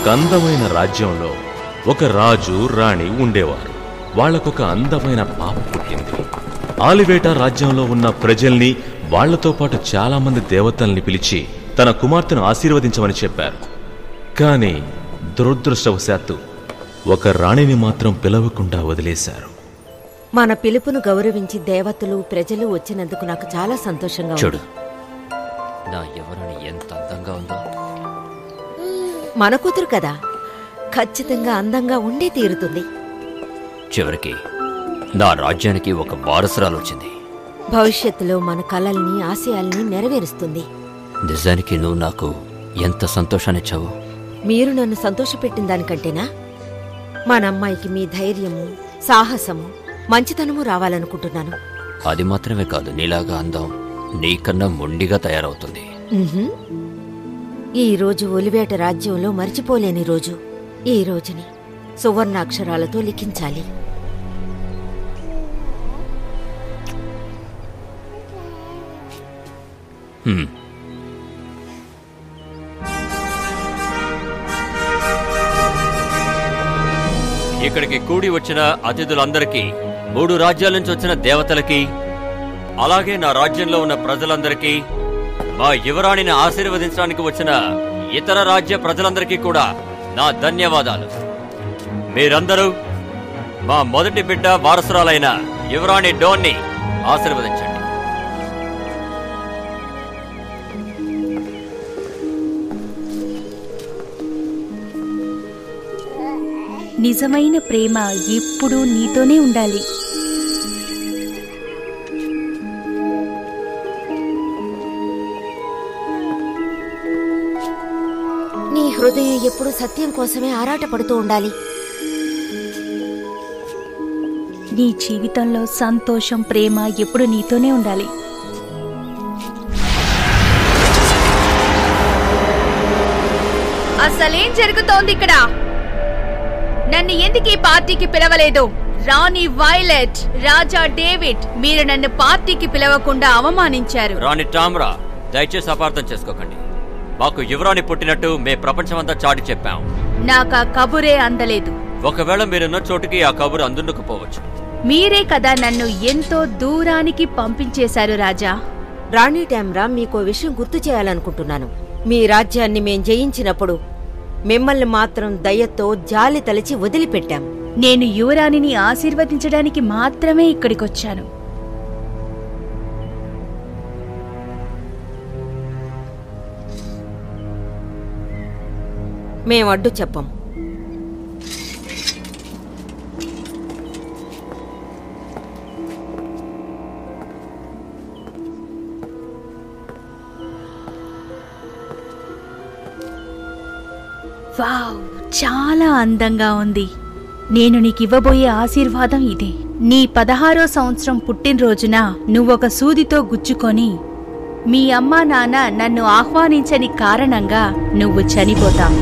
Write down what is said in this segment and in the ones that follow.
ఒక అందమైన రాజ్యంలో ఒక రాజు రాణి ఉండేవారు వాళ్ళకొక అందమైన పాప పుట్టింది ఆలివేట రాజ్యంలో ఉన్న ప్రజల్ని వాళ్లతో పాటు చాలా మంది దేవతల్ని పిలిచి తన కుమార్తెను ఆశీర్వదించమని చెప్పారు కానీ దురదృష్టవశాత్తు ఒక రాణిని మాత్రం పిలవకుండా వదిలేశారు మన పిలుపును గౌరవించి దేవతలు ప్రజలు వచ్చినందుకు నాకు చాలా సంతోషంగా చూడు ఉంది నా ఎవరని ఎంత అందంగా ఉందో మన కూతురు కదా ఖచ్చితంగా అందంగా ఉండే తీరుతుంది చివరికి నా రాజ్యానికి ఒక వారసురాలు వచ్చింది భవిష్యత్తులో మన కలల్ని ఆశయాల్ని నెరవేరుస్తుంది నిజానికి నువ్వు నాకు ఎంత సంతోషాన్నిచ్చావు మీరు నన్ను సంతోషపెట్టిన దానికంటేనా మన అమ్మాయికి మీ ధైర్యము సాహసము మంచితనము రావాలనుకుంటున్నాను అది మాత్రమే కాదు నీలాగా అందం నీకన్నా మొండిగా తయారవుతుంది ఉహుం. ఈ రోజు ఒలివేట రాజ్యంలో మర్చిపోలేని రోజు ఈ రోజుని సువర్ణాక్షరాలతో లిఖించాలి హ్మ్. ఇక్కడికి కూడి వచ్చిన అతిథులందరికీ మూడు రాజ్యాల నుంచి వచ్చిన దేవతలకి అలాగే నా రాజ్యంలో ఉన్న ప్రజలందరికీ మా యువరాణిని ఆశీర్వదించడానికి వచ్చిన ఇతర రాజ్య ప్రజలందరికీ కూడా నా ధన్యవాదాలు మీరందరూ మా మొదటి బిడ్డ వారసురాలైన యువరాణి డోన్ని ఆశీర్వదించండి నిజమైన ప్రేమ ఎప్పుడూ నీతోనే ఉండాలి నీ హృదయం ఎప్పుడూ సత్యం కోసమే ఆరాటపడుతూ ఉండాలి నీ జీవితంలో సంతోషం ప్రేమ ఎప్పుడు నీతోనే ఉండాలి అసలేం జరుగుతోంది ఇక్కడ నన్ను ఎందుకు ఈ పార్టీకి పిలవలేదు రాణి వైలెట్ రాజా డేవిడ్ మీరు నన్ను పార్టీకి పిలవకుండా అవమానించారు రాణి టామ్రా దయచేసి అపార్థం చేసుకోకండి మాకు యువరాణి పుట్టినట్టు మే ప్రపంచమంతా చాటి చెప్పాం నాకు ఆ కబురే అందలేదు ఒకవేళ మీరున్న చోటుకి ఆ కబురు అందుండకపోవచ్చు మీరే కదా నన్ను ఎంతో దూరానికి పంపించేశారు రాజా రాణి టామ్రా మీకో విషయం గుర్తు చేయాలనుకుంటున్నాను మీ రాజ్యాన్ని మేం జయించినప్పుడు మిమ్మల్ని మాత్రం దయతో జాలి తలచి వదిలిపెట్టాం నేను యువరాణిని ఆశీర్వదించడానికి మాత్రమే ఇక్కడికొచ్చాను మేం అడ్డు చెప్పం వావ్ చాలా అందంగా ఉంది నేను నీకివ్వబోయే ఆశీర్వాదం ఇదే నీ పదహారో సంవత్సరం పుట్టినరోజున నువ్వొక సూదితో గుచ్చుకొని మీ అమ్మా నాన్న నన్ను ఆహ్వానించని కారణంగా నువ్వు చనిపోతావు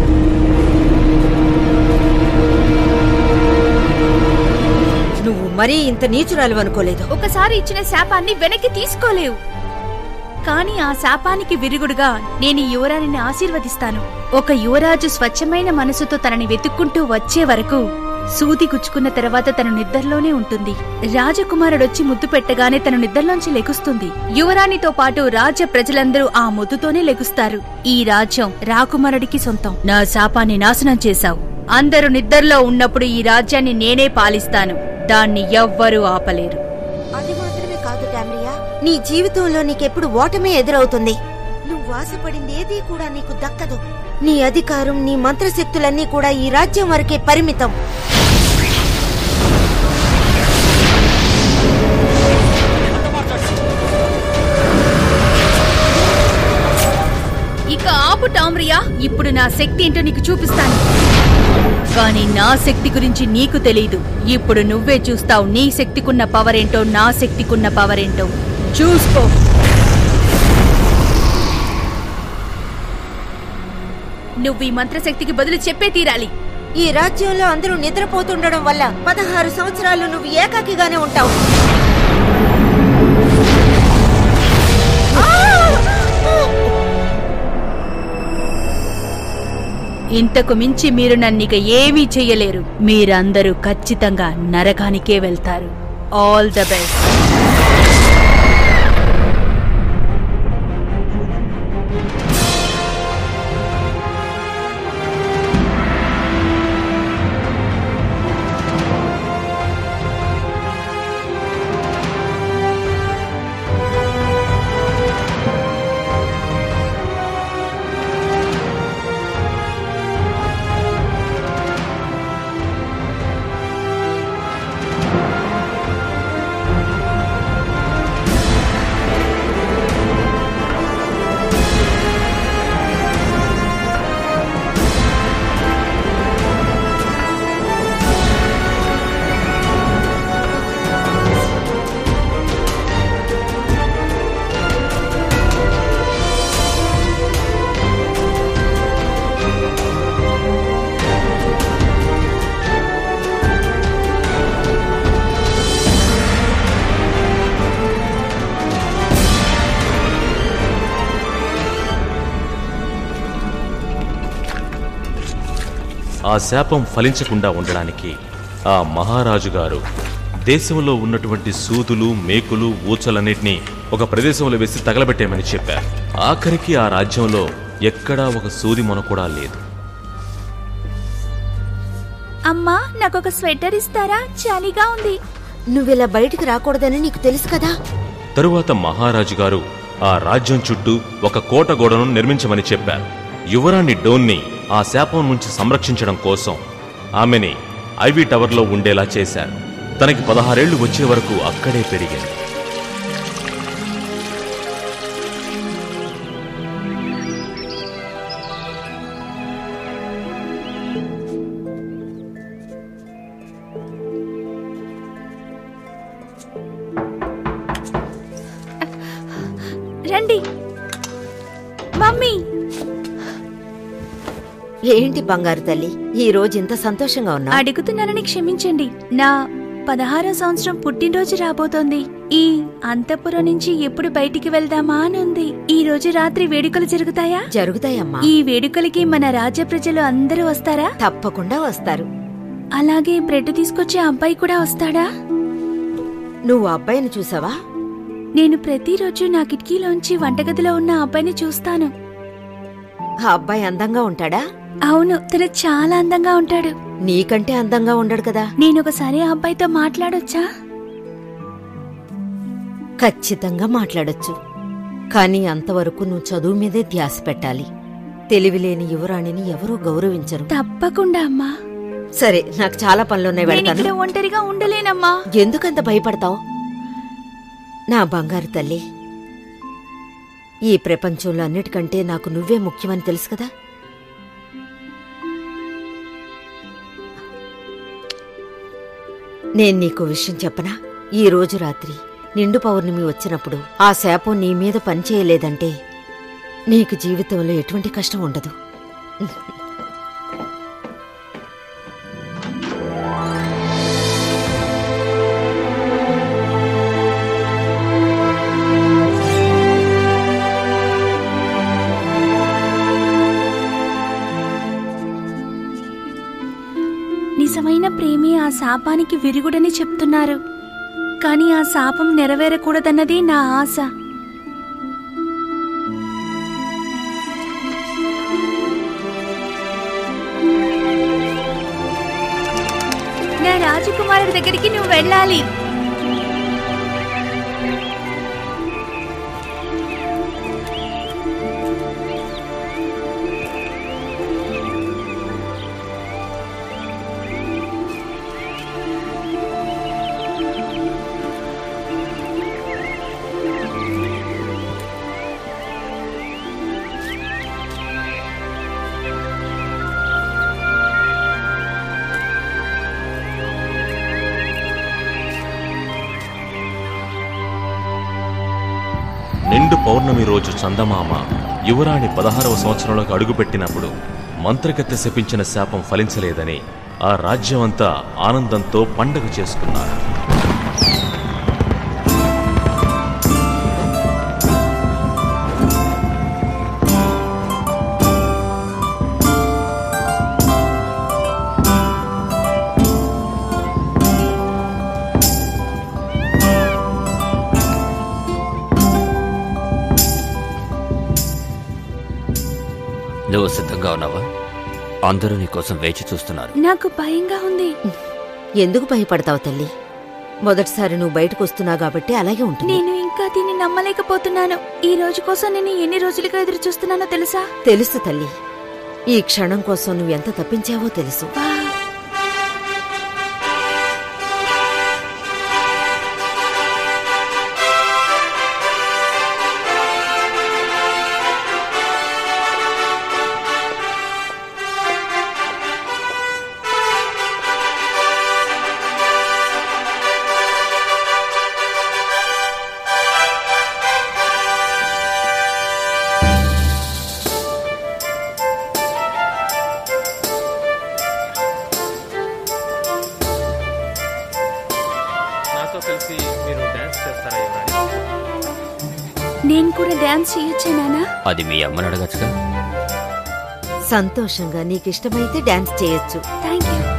నువ్వు మరీ ఇంత నీచురాలు అనుకోలేదు ఒకసారి ఇచ్చిన శాపాన్ని వెనక్కి తీసుకోలేవు కాని ఆ శాపానికి విరుగుడుగా నేను ఈ యువరాణిని ఆశీర్వదిస్తాను ఒక యువరాజు స్వచ్ఛమైన మనసుతో తనని వెతుక్కుంటూ వచ్చే వరకు సూది గుచ్చుకున్న తర్వాత తను నిద్రలోనే ఉంటుంది రాజకుమారుడొచ్చి ముద్దు పెట్టగానే తను నిద్రలోంచి లెగుస్తుంది యువరాణితో పాటు రాజ్య ప్రజలందరూ ఆ ముద్దుతోనే లెగుస్తారు ఈ రాజ్యం రాకుమారుడికి సొంతం నా శాపాన్ని నాశనం చేశావు అందరూ నిద్రలో ఉన్నప్పుడు ఈ రాజ్యాన్ని నేనే పాలిస్తాను దాన్ని ఎవ్వరూ ఆపలేరు అది మాత్రమే కాదు టామ్రియా నీ జీవితంలో నీకెప్పుడు ఓటమే ఎదురవుతుంది నువ్వు ఆశపడింది ఏదీ కూడా నీకు దక్కదు నీ అధికారం నీ మంత్రశక్తులన్నీ కూడా ఈ రాజ్యం వరకే పరిమితం ఇక ఆపు టామ్రియా ఇప్పుడు నా శక్తి ఏంటో నీకు చూపిస్తాను కానీ నా శక్తి గురించి నీకు తెలీదు ఇప్పుడు నువ్వే చూస్తావు నీ శక్తికున్న పవర్ ఏంటో నా శక్తికున్న పవర్ ఏంటో చూసుకో నువ్వు ఈ మంత్రశక్తికి బదులు చెప్పే తీరాలి ఈ రాజ్యంలో అందరూ నిద్రపోతుండడం వల్ల పదహారు సంవత్సరాలు నువ్వు ఏకాకిగానే ఉంటావు ఇంతకు మించి మీరు నన్నిక ఏమీ చెయ్యలేరు మీరందరూ ఖచ్చితంగా నరకానికే వెళ్తారు ఆల్ ద బెస్ట్ ఆ శాపం ఫలించకుండా ఉండడానికి ఆ మహారాజు గారు దేశంలో ఉన్నటువంటి సూదులు మేకులు ఊచలన్నిటినీ ఒక ప్రదేశంలో వేసి తగలబెట్టేమని చెప్పారు ఆఖరికి ఆ రాజ్యంలో ఎక్కడా ఒక సూది మొన కూడా లేదు అమ్మా నాకొక స్వెటర్ ఇస్తారా చలిగా ఉంది నువ్విలా బయటికి రాకూడదని నీకు తెలుసు కదా తరువాత మహారాజు గారు ఆ రాజ్యం చుట్టూ ఒక కోట గోడను నిర్మించమని చెప్పారు యువరాణి డోన్ని ఆ శాపం నుంచి సంరక్షించడం కోసం ఆమెని ఐవీ టవర్లో ఉండేలా చేశారు తనకి పదహారేళ్లు వచ్చే వరకు అక్కడే పెరిగింది రండి మమ్మీ ఏంటి బంగారు తల్లి ఈ రోజు ఇంత సంతోషంగా ఉన్నా అడుగుతున్నానని క్షమించండి నా పదహారో సంవత్సరం పుట్టినరోజు రాబోతోంది ఈ అంతపురం నుంచి ఎప్పుడు బయటికి వెళ్దామా అని ఉంది ఈ రోజు రాత్రి వేడుకలు జరుగుతాయా జరుగుతాయమ్మా ఈ వేడుకలకి మన రాజ్య ప్రజలు అందరూ వస్తారా తప్పకుండా వస్తారు అలాగే బ్రెడ్ తీసుకొచ్చే అబ్బాయి కూడా వస్తాడా నువ్వు ఆ అబ్బాయిని చూసావా నేను ప్రతిరోజు నా కిటికీలోంచి వంటగదిలో ఉన్న ఆ అబ్బాయిని చూస్తాను ఆ అబ్బాయి అందంగా ఉంటాడా అవును తను చాలా అందంగా ఉంటాడు నీకంటే అందంగా ఉండడు కదా నేను ఒకసారి ఆ అబ్బాయితో మాట్లాడొచ్చా ఖచ్చితంగా మాట్లాడొచ్చు కానీ అంతవరకు నువ్వు చదువు మీదే ధ్యాస పెట్టాలి తెలివిలేని యువరాణిని ఎవరూ గౌరవించరు తప్పకుండా అమ్మా సరే నాకు చాలా పనులున్నాయి నేను ఇక్కడ వెళ్తాను ఒంటరిగా ఉండలేనమ్మా ఎందుకంత భయపడతావు నా బంగారు తల్లి ఈ ప్రపంచంలో అన్నిటికంటే నాకు నువ్వే ముఖ్యమని తెలుసు కదా నేను నీకు విషయం చెప్పనా ఈ రోజు రాత్రి నిండు పౌర్ణమి వచ్చినప్పుడు ఆ శాపం నీ మీద పనిచేయలేదంటే నీకు జీవితంలో ఎటువంటి కష్టం ఉండదు నిజమైన ప్రేమే ఆ శాపానికి విరుగుడని చెప్తున్నారు కానీ ఆ శాపం నెరవేరకూడదన్నదే నా ఆశ నా రాజకుమారుడి దగ్గరికి నువ్వు వెళ్ళాలి నిండు పౌర్ణమి రోజు చందమామ యువరాణి పదహారవ సంవత్సరంలోకి అడుగుపెట్టినప్పుడు మంత్రగత్తె శపించిన శాపం ఫలించలేదని ఆ రాజ్యమంతా ఆనందంతో పండగ చేసుకున్నారు నువ్వు సిద్ధంగా ఉన్నావా అందరూ నీ కోసం వేచి చూస్తున్నారు నాకు భయంగా ఉంది ఎందుకు భయపడతావు తల్లి మొదటిసారి నువ్వు బయటకు వస్తున్నావు కాబట్టి అలాగే ఉంటుంది నేను ఇంకా దీన్ని నమ్మలేకపోతున్నాను ఈ రోజు కోసం నేను ఎన్ని రోజులుగా ఎదురు చూస్తున్నానో తెలుసా తెలుసు తల్లి ఈ క్షణం కోసం నువ్వు ఎంత తప్పించావో తెలుసు వా, నాతో కలిసి మీరు డాన్స్ చేస్తారా యువరాణి నేను కూడా డాన్స్ చేయొచ్చే నానా అది మీ అమ్మని అడగచ్చుగా సంతోషంగా నీకిష్టమైతే డాన్స్ చేయొచ్చు థ్యాంక్ యూ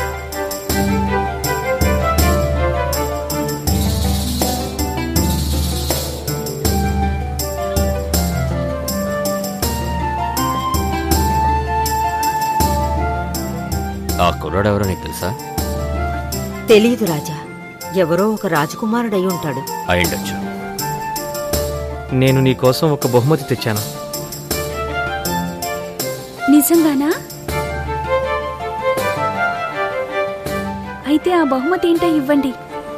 ఆ కుర్రాడు ఎవరో నీకు తెలుసా తెలీదు రాజా ఎవరో ఒక రాజకుమారుడై ఉంటాడు అయిండొచ్చు నేను నీ కోసం ఒక బహుమతి తెచ్చాను నిజంగానా అయితే ఆ బహుమతి ఏంటో ఇవ్వండి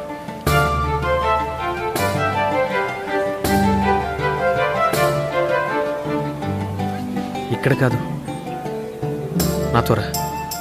ఇక్కడ కాదు నాతో రా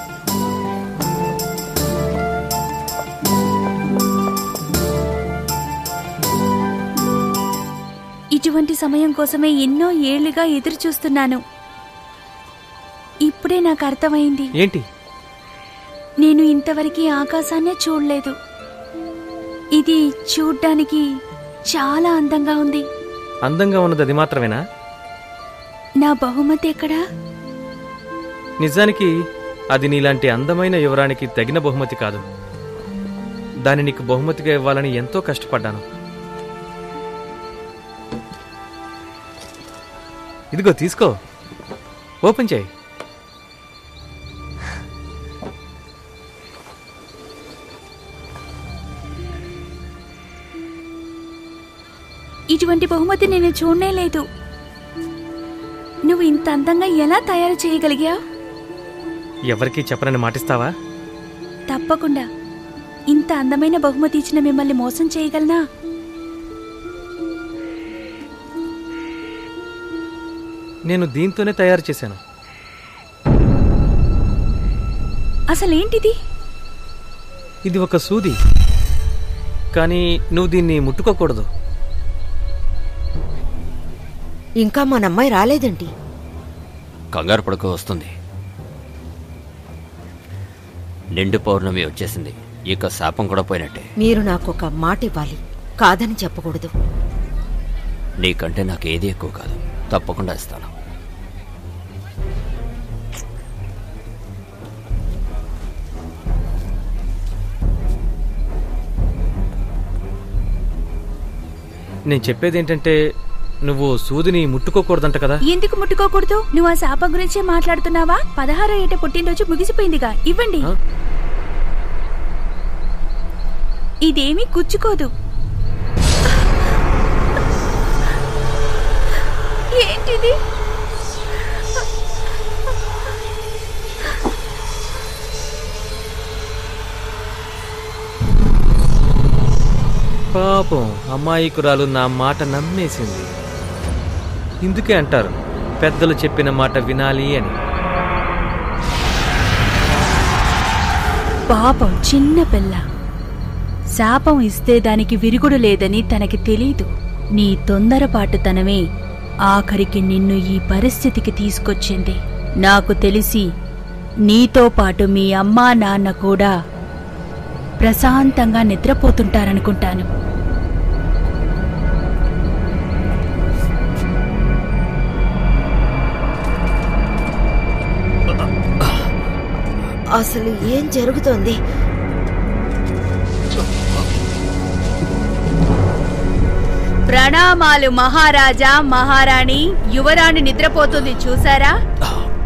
ఇటువంటి సమయం కోసమే ఎన్నో ఏళ్లుగా ఎదురు చూస్తున్నాను ఇప్పుడే నాకు అర్థమైంది ఏంటి నేను ఇంతవరకు ఆకాశాన్నే చూడలేదు ఇది చూడ్డానికి చాలా అందంగా ఉంది అందంగా ఉన్నది అది మాత్రమేనా నా బహుమతి ఎక్కడా నిజానికి అది నీలాంటి అందమైన యువరానికి తగిన బహుమతి కాదు దాన్ని నీకు బహుమతిగా ఇవ్వాలని ఎంతో కష్టపడ్డాను ఇదిగో తీసుకో ఓపెన్ చేయి ఇటువంటి బహుమతి నేను చూడనే లేదు నువ్వు ఇంత అందంగా ఎలా తయారు చేయగలిగావు ఎవరికీ చెప్పనని మాటిస్తావా తప్పకుండా ఇంత అందమైన బహుమతి ఇచ్చిన మిమ్మల్ని మోసం చేయగలనా నేను దీంతోనే తయారు చేశాను అసలేంటిది ఇది ఒక సూది కానీ నువ్వు దీన్ని ముట్టుకోకూడదు ఇంకా మన అమ్మాయి రాలేదండి కంగారు పడుకో వస్తుంది నిండు పౌర్ణమి వచ్చేసింది ఇక శాపం కూడా పోయినట్టే మీరు నాకు ఒక మాట ఇవ్వాలి కాదని చెప్పకూడదు నీకంటే నాకు ఏది ఎక్కువ కాదు తప్పకుండా ఇస్తాను నేను చెప్పేది ఏంటంటే నువ్వు సూదిని ముట్టుకోకూడదంట కదా ఎందుకు ముట్టుకోకూడదు నువ్వు ఆ శాపం గురించే మాట్లాడుతున్నావా పదహారో ఏట పుట్టినరోజు ముగిసిపోయిందిగా ఇవ్వండి ఆ? ఇదేమీ గుచ్చుకోదు ఏంటిది పాపం అమ్మాయికురాలు నా మాట నమ్మేసింది ఇందుకే అంటారు పెద్దలు చెప్పిన మాట వినాలి అని పాపం చిన్న పిల్ల శాపం ఇస్తే దానికి విరుగుడు లేదని తనకి తెలీదు నీ తొందరపాటుతనమే ఆఖరికి నిన్ను ఈ పరిస్థితికి తీసుకొచ్చింది నాకు తెలిసి నీతో పాటు మీ అమ్మా నాన్న కూడా ప్రశాంతంగా నిద్రపోతుంటారనుకుంటాను అసలు ఏం జరుగుతోంది ప్రణామాలు మహారాజా మహారాణి యువరాణి నిద్రపోతుంది చూసారా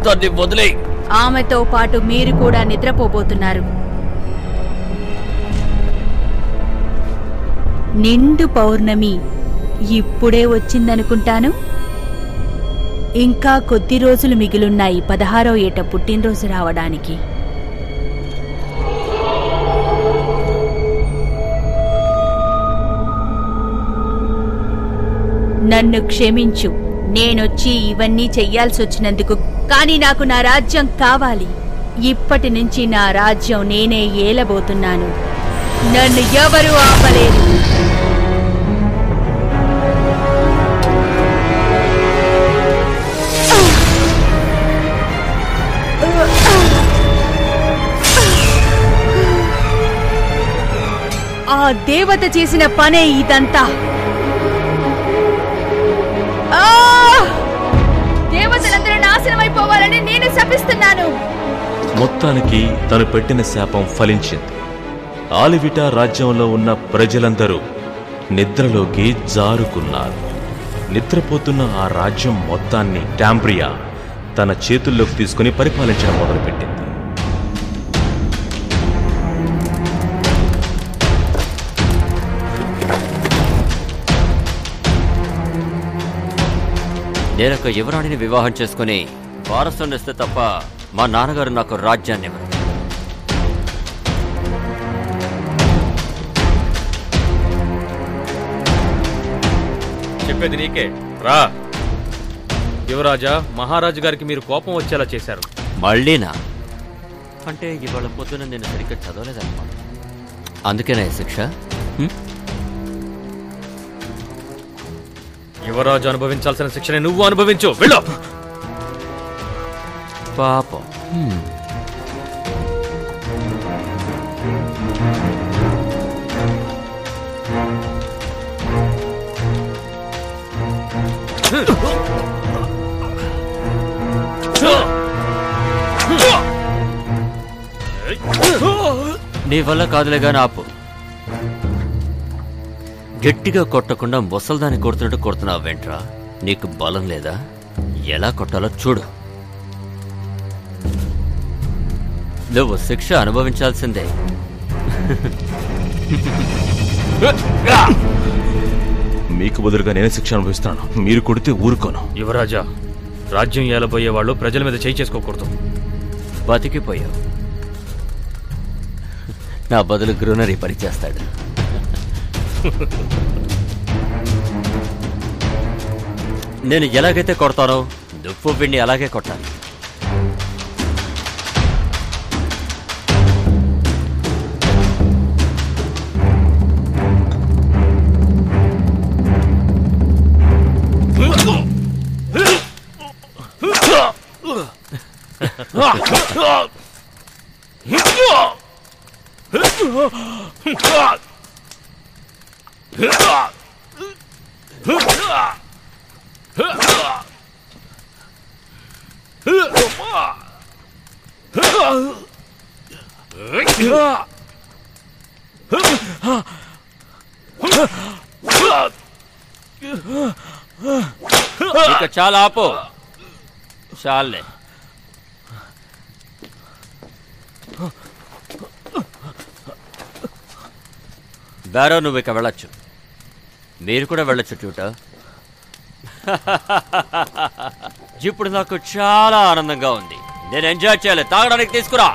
మొత్తాన్ని వదిలే ఆమెతో పాటు మీరు కూడా నిద్రపోబోతున్నారు నిండు పౌర్ణమి ఇప్పుడే వచ్చిందనుకుంటాను ఇంకా కొద్ది రోజులు మిగిలున్నాయి పదహారో ఏట పుట్టినరోజు రావడానికి నన్ను క్షమించు నేనొచ్చి ఇవన్నీ చెయ్యాల్సి వచ్చినందుకు కానీ నాకు నా రాజ్యం కావాలి ఇప్పటి నుంచి నా రాజ్యం నేనే ఏలబోతున్నాను నన్ను ఎవరు ఆపలేరు ఆ దేవత చేసిన పనే ఇదంతా ఆ! దేవతలందరూ నాశనం అయిపోవాలని నేను శపిస్తున్నాను మొత్తానికి తను పెట్టిన శాపం ఫలించింది ఆలివిటా రాజ్యంలో ఉన్న ప్రజలందరూ నిద్రలోకి జారుకున్నారు నిద్రపోతున్న ఆ రాజ్యం మొత్తాన్ని టాంబ్రియా తన చేతుల్లోకి తీసుకుని పరిపాలించడం మొదలుపెట్టింది నేనొక యువరాణిని వివాహం చేసుకుని వారసుని ఇస్తే తప్ప మా నాన్నగారు నాకు రాజ్యాన్ని ఇవ్వరు చెప్పేది నీకే రా యువరాజా మహారాజు గారికి మీరు కోపం వచ్చేలా చేశారు మళ్ళీనా అంటే ఇవాళ పొద్దున నేను సరిగ్గా చదవలేదన్నమాట అందుకేనా ఈ శిక్ష హ్మ్? యువరాజు అనుభవించాల్సిన శిక్షని నువ్వు అనుభవించు వెళ్ళు పాపం హ్మ్. నీ వల్ల కాదులేగా ఆపు గట్టిగా కొట్టకుండా ముసల్దాన్ని కొడుతున్నట్టు కొడుతున్నావు వెంట్రా నీకు బలం లేదా ఎలా కొట్టాలో చూడు నువ్వు శిక్ష అనుభవించాల్సిందే మీకు బదులుగా నేను శిక్ష అనుభవిస్తాను మీరు కొడితే ఊరుకోను యువరాజా రాజ్యం ఏలబోయే వాళ్ళు ప్రజల మీద చేయి చేసుకోకూడదు బతికిపోయావు నా బదులు గ్రూనరీ పనిచేస్తాడు నేను ఎలాగైతే కొడతానో నువ్వు విన్ని అలాగే కొట్టాలి ఇక చాలా ఆపు చాలే బారో నువ్వు ఇక వెళ్ళొచ్చు మీరు కూడా వెళ్ళొచ్చు ట్యూట ఇప్పుడు నాకు చాలా ఆనందంగా ఉంది నేను ఎంజాయ్ చేయాలి తాగడానికి తీసుకురా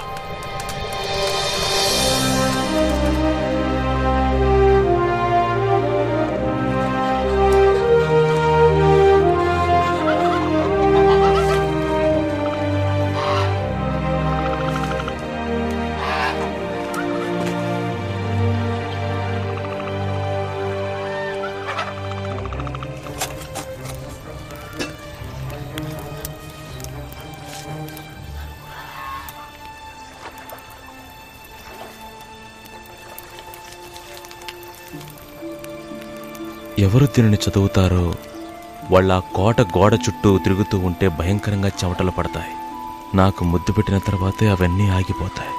ఎవరు దీనిని చదువుతారో వాళ్ళ ఆ కోట గోడ చుట్టూ తిరుగుతూ ఉంటే భయంకరంగా చెమటలు పడతాయి నాకు ముద్దు పెట్టిన తర్వాతే అవన్నీ ఆగిపోతాయి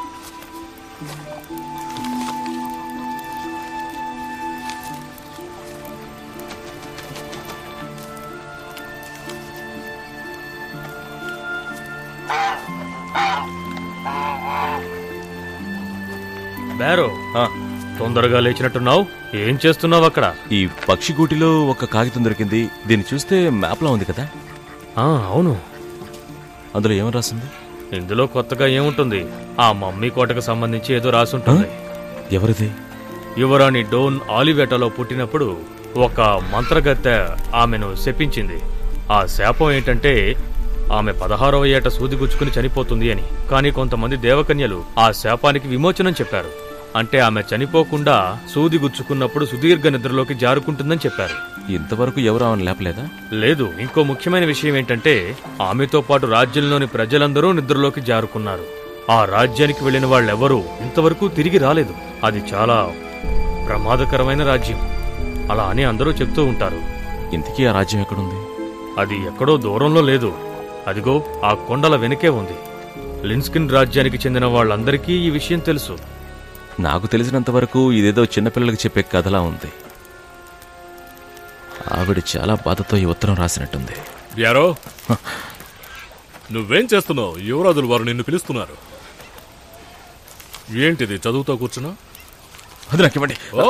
బేరో ఆ, తొందరగా లేచినట్టున్నావు ఏం చేస్తున్నావు అక్కడ ఈ పక్షి గూటిలో ఒక కాగితం దొరికింది దీన్ని చూస్తే మ్యాప్లా ఉంది కదా ఆ అవును అందులో ఏమని రాసింది ఇందులో కొత్తగా ఏముంటుంది ఆ మమ్మీ కోటకు సంబంధించి ఏదో రాసుంటుంది ఎవరిది యువరాణి డోన్ ఆలివేటలో పుట్టినప్పుడు ఒక మంత్రగత్తె ఆమెను శపించింది ఆ శాపం ఏంటంటే ఆమె పదహారవ ఏట సూదిగుచ్చుకుని చనిపోతుంది అని కానీ కొంతమంది దేవకన్యలు ఆ శాపానికి విమోచనం చెప్పారు అంటే ఆమె చనిపోకుండా సూది గుచ్చుకున్నప్పుడు సుదీర్ఘ నిద్రలోకి జారుకుంటుందని చెప్పారు ఇంతవరకు ఎవరు ఆమెను లేపలేదా లేదు ఇంకో ముఖ్యమైన విషయం ఏంటంటే ఆమెతో పాటు రాజ్యంలోని ప్రజలందరూ నిద్రలోకి జారుకున్నారు ఆ రాజ్యానికి వెళ్లిన వాళ్ళెవరూ ఇంతవరకు తిరిగి రాలేదు అది చాలా ప్రమాదకరమైన రాజ్యం అలా అని అందరూ చెప్తూ ఉంటారు ఇంతకీ ఆ రాజ్యం ఎక్కడుంది అది ఎక్కడో దూరంలో లేదు అదిగో ఆ కొండల వెనుకే ఉంది లిన్స్కిన్ రాజ్యానికి చెందిన వాళ్ళందరికీ ఈ విషయం తెలుసు నాకు తెలిసినంత వరకు ఇదేదో చిన్నపిల్లలకి చెప్పే కథలా ఉంది ఆవిడ చాలా బాధతో ఈ ఉత్తరం రాసినట్టుంది బ్యారో నువ్వేం చేస్తున్నావు యువరాజులు వారు నిన్ను పిలుస్తున్నారు ఏంటిది చదువుతో కూర్చున్నా అది నాకు ఇవ్వండి ఓ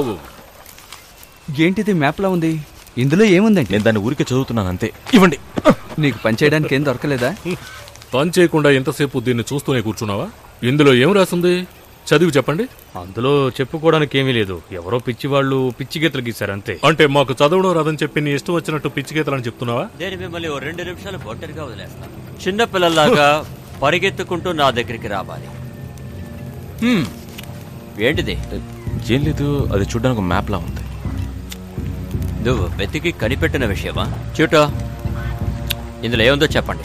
ఏంటిది మ్యాప్లా ఉంది ఇందులో ఏముందండి నేను దాన్ని ఊరికే చదువుతున్నాను అంతే ఇవ్వండి నీకు పని చేయడానికి ఏం దొరకలేదా పని చేయకుండా ఎంతసేపు దీన్ని చూస్తూనే కూర్చున్నావా ఇందులో ఏం రాసింది చదివి చెప్పండి అందులో చెప్పుకోవడానికి ఏమీ లేదు ఎవరో పిచ్చి వాళ్ళు పిచ్చి గీతలు గీశారంతే అంటే మాకు చదవడం రాదని చెప్పి నీ ఇష్టం వచ్చినట్టు పిచ్చిగీతలని చెప్తున్నావా నేను మిమ్మల్ని ఓ రెండు నిమిషాలు ఒంటరిగా వదిలేస్తాను చిన్న పిల్లల్లాగా పరిగెత్తుకుంటూ నా దగ్గరికి రావాలి హ్మ్. ఏంటిది ఏం లేదు అది చూడడానికి మ్యాప్లా ఉంది నువ్వు వెతికి కనిపెట్టిన విషయమా చూటో ఇందులో ఏముందో చెప్పండి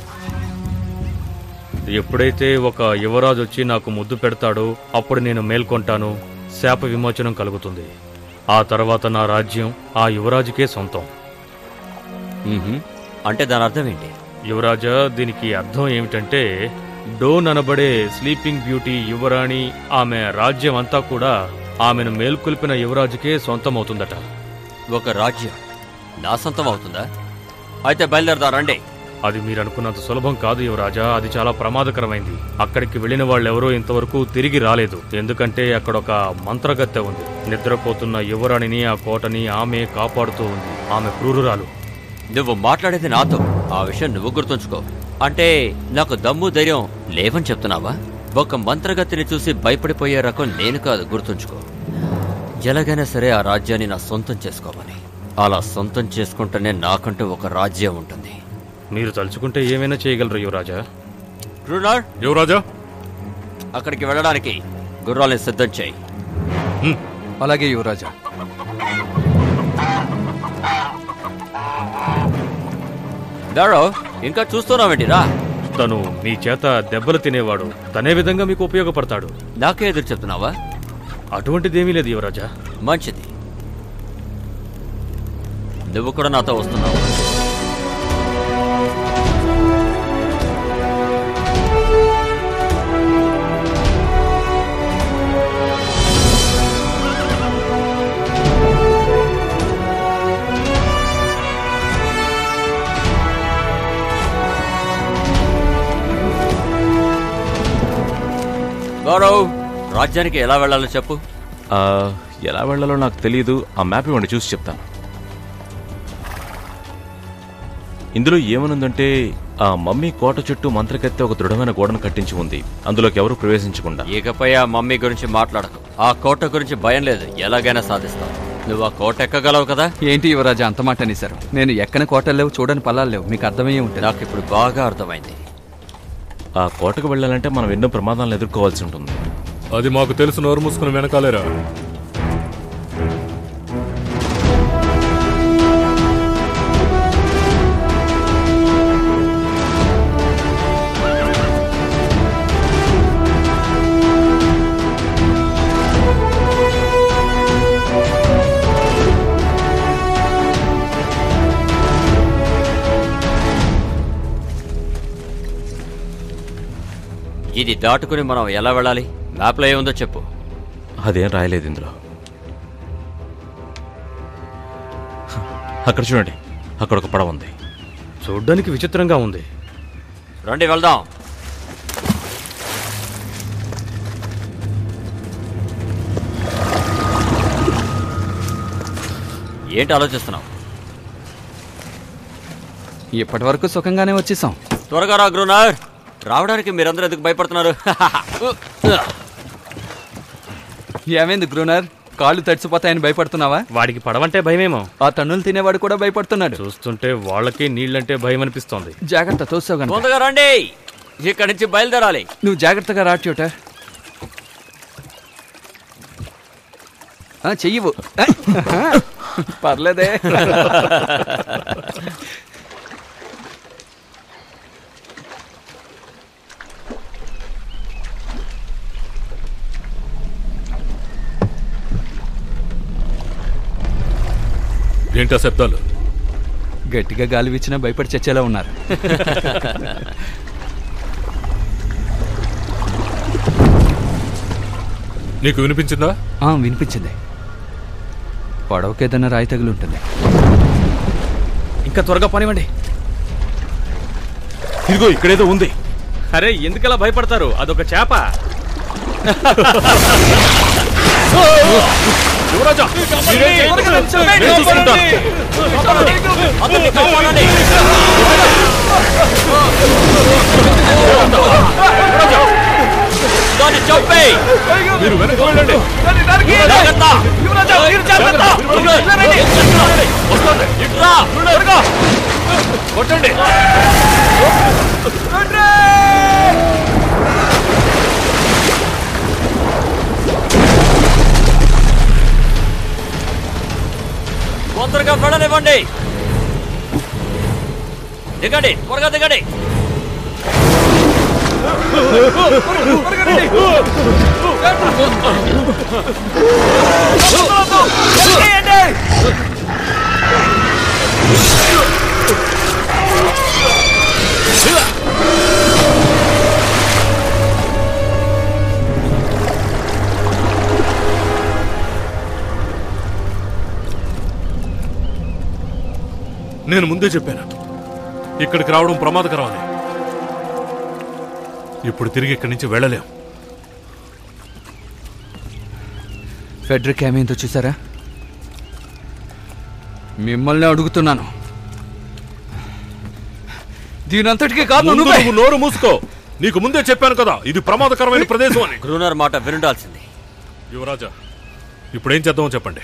ఎప్పుడైతే ఒక యువరాజు వచ్చి నాకు ముద్దు పెడతాడో అప్పుడు నేను మేల్కొంటాను శాప విమోచనం కలుగుతుంది ఆ తర్వాత నా రాజ్యం ఆ యువరాజుకే సొంతం మ్మ్హ్మ్. అంటే దాని అర్థం ఏంటి యువరాజా దీనికి అర్థం ఏమిటంటే డోన్ అనబడే స్లీపింగ్ బ్యూటీ యువరాణి ఆమె రాజ్యం అంతా కూడా ఆమెను మేల్కొల్పిన యువరాజుకే సొంతమవుతుందట ఒక రాజ్యం నా సొంతం అవుతుందా అయితే బయలుదేరదా రండి అది మీరు అనుకున్నంత సులభం కాదు యువరాజా అది చాలా ప్రమాదకరమైంది అక్కడికి వెళ్లిన వాళ్ళెవరూ ఇంతవరకు తిరిగి రాలేదు ఎందుకంటే అక్కడ ఒక మంత్రగత్తె ఉంది నిద్రపోతున్న యువరాణిని ఆ కోటని ఆమె కాపాడుతూ ఉంది ఆమె క్రూరురాలు నువ్వు మాట్లాడేది నాతో ఆ విషయం నువ్వు గుర్తుంచుకో అంటే నాకు దమ్ము ధైర్యం లేవని చెప్తున్నావా ఒక మంత్రగతిని చూసి భయపడిపోయే రకం నేను కాదు గుర్తుంచుకో ఎలాగైనా సరే ఆ రాజ్యాన్ని నా సొంతం చేసుకోవాలి అలా సొంతం చేసుకుంటేనే నాకంటూ ఒక రాజ్యం ఉంటుంది మీరు తలుచుకుంటే ఏమైనా చేయగలరు యువరాజా రూనార్ యువరాజా అక్కడికి వెళ్ళడానికి గుర్రాలని సిద్ధం చేయి అలాగే యువరాజా దారో ఇంకా చూస్తున్నావేంటి రా తను మీ చేత దెబ్బలు తినేవాడు తనే విధంగా మీకు ఉపయోగపడతాడు నాకే ఎదురు చెప్తున్నావా అటువంటిదేమీ లేదు యువరాజా మంచిది నువ్వు కూడా నాతో వస్తున్నావు గౌరవ్ రాజ్యానికి ఎలా వెళ్ళాలో చెప్పు ఆ, ఎలా వెళ్ళాలో నాకు తెలియదు ఆ మ్యాప్ ఇవ్వండి చూసి చెప్తాను ఇందులో ఏమనుందంటే ఆ మమ్మీ కోట చుట్టూ మంత్రకెత్తే ఒక దృఢమైన గోడను కట్టించి ఉంది అందులోకి ఎవరు ప్రవేశించకుండా ఇకపై ఆ మమ్మీ గురించి మాట్లాడకు ఆ కోట గురించి భయం లేదు ఎలాగైనా సాధిస్తావు నువ్వు ఆ కోట ఎక్కగలవు కదా ఏంటి యువరాజా అంత మాట అనేశారు నేను ఎక్కని కోటలు లేవు చూడని పల్లాలు లేవు మీకు అర్థమయ్యే ఉంటుంది నాకు ఇప్పుడు బాగా అర్థమైంది ఆ కోటకు వెళ్ళాలంటే మనం ఎన్నో ప్రమాదాలను ఎదుర్కోవాల్సి ఉంటుంది అది మాకు తెలుసు నోరు మూసుకుని వెనకాలేరా ఇది దాటుకుని మనం ఎలా వెళ్ళాలి మ్యాప్లో ఏముందో చెప్పు అదేం రాయలేదు ఇందులో అక్కడ చూడండి అక్కడ ఒక పడవ ఉంది చూడ్డానికి విచిత్రంగా ఉంది రండి వెళ్దాం ఏంటి ఆలోచిస్తున్నావు ఇప్పటి వరకు సుఖంగానే వచ్చేసాం త్వరగా రా గ్రోనర్ రావడానికి మీరందరూ ఎందుకు భయపడుతున్నారు ఏమైంది గ్రూనర్ కాళ్ళు తడిసిపోతాయని భయపడుతున్నావా వాడికి పడవంటే భయమేమో ఆ తన్నులు తినేవాడు కూడా భయపడుతున్నాడు చూస్తుంటే వాళ్ళకి నీళ్ళంటే భయం అనిపిస్తోంది జాగ్రత్త తోసావు గనుక తొందరగా రండి ఇక్కడి నుంచి బయలుదేరాలి నువ్వు జాగ్రత్తగా రా చూట చెయ్యవు పర్లేదే ఏంటా శబ్దాలు గట్టిగా గాలి వీచినా భయపడి చచ్చేలా ఉన్నారు నీకు వినిపించిందా ఆ, వినిపించింది పడవకి ఏదైనా రాయి తగిలి ఉంటుంది ఇంకా త్వరగా పనివ్వండి ఇదిగో ఇక్కడేదో ఉంది అరే ఎందుకలా భయపడతారు అదొక చేప యువరాజా మీరేం చేయకండి. నేను చూసుకుంటాను. అతన్ని కాపాడండి దాన్ని చంపేయ్ మీరు వెనక్కి వెళ్ళండి జాగ్రత్త! ఇట్రా! కొట్టండి తొందరగా వెళ్ళనివ్వండి దిగండి త్వరగా దిగండి నేను ముందే చెప్పాను ఇక్కడికి రావడం ప్రమాదకరం అని ఇప్పుడు తిరిగి ఇక్కడి నుంచి వెళ్ళలేం ఫెడ్రిక్ ఏమైందో చూసారా మిమ్మల్ని అడుగుతున్నాను దీనంతటికీ కాదు ముందు నువ్వే నువ్వు నోరు మూసుకో నీకు ముందే చెప్పాను కదా ఇది ప్రమాదకరమైన ప్రదేశం అని గ్రూనర్ మాట వినుండాల్సింది యువరాజా ఇప్పుడేం చేద్దామో చెప్పండి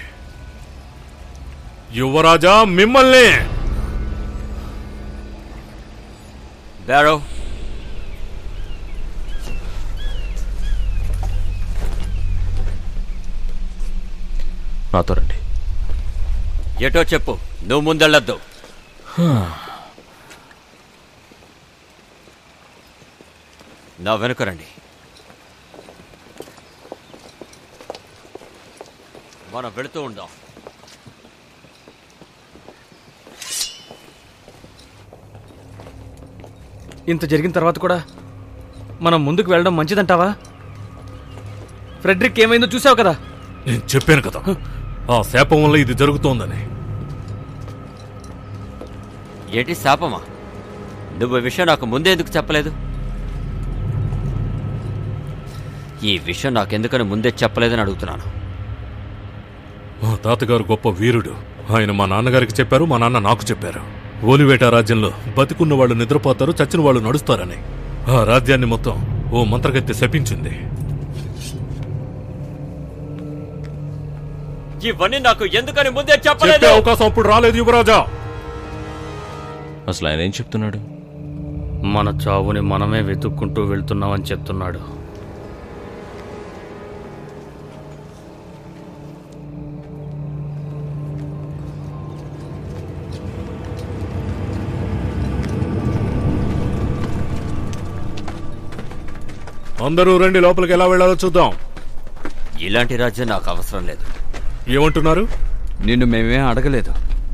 యువరాజా మిమ్మల్ని బ్యారో నాతో రండి ఎటో చెప్పు నువ్వు ముందెళ్ళొద్దు నా వెనుక రండి మనం వెళుతూ ఉందాం ఇంత జరిగిన తర్వాత కూడా మనం ముందుకు వెళ్ళడం మంచిదంటావా ఫ్రెడ్రిక్ ఏమైందో చూసావు కదా నేను చెప్పాను కదా ఆ శాపం వల్ల ఇది జరుగుతోందని ఏంటి శాపమా నువ్వు ఈ విషయం నాకు ముందే ఎందుకు చెప్పలేదు ఈ విషయం నాకెందుకని ముందే చెప్పలేదని అడుగుతున్నాను మా తాతగారు గొప్ప వీరుడు ఆయన మా నాన్నగారికి చెప్పారు మా నాన్న నాకు చెప్పారు ఓలివేట రాజ్యంలో బతికున్న వాళ్ళు నిద్రపోతారు చచ్చిన వాళ్ళు నడుస్తారని ఆ రాజ్యాన్ని మొత్తం ఓ మంత్రగత్తె శపించింది ఇవన్నీ నాకు ఎందుకని ముందే చెప్పే చెప్పలేదు అవకాశం అప్పుడు రాలేదు యువరాజా అసలు ఆయన ఏం చెప్తున్నాడు మన చావుని మనమే వెతుక్కుంటూ వెళ్తున్నామని చెప్తున్నాడు అందరూ రండి లోపలికి ఎలా వెళ్ళాలో చూద్దాం ఇలాంటి రాజ్యం నాకు అవసరం లేదు ఏమంటున్నారు నిన్ను మేమేం అడగలేదు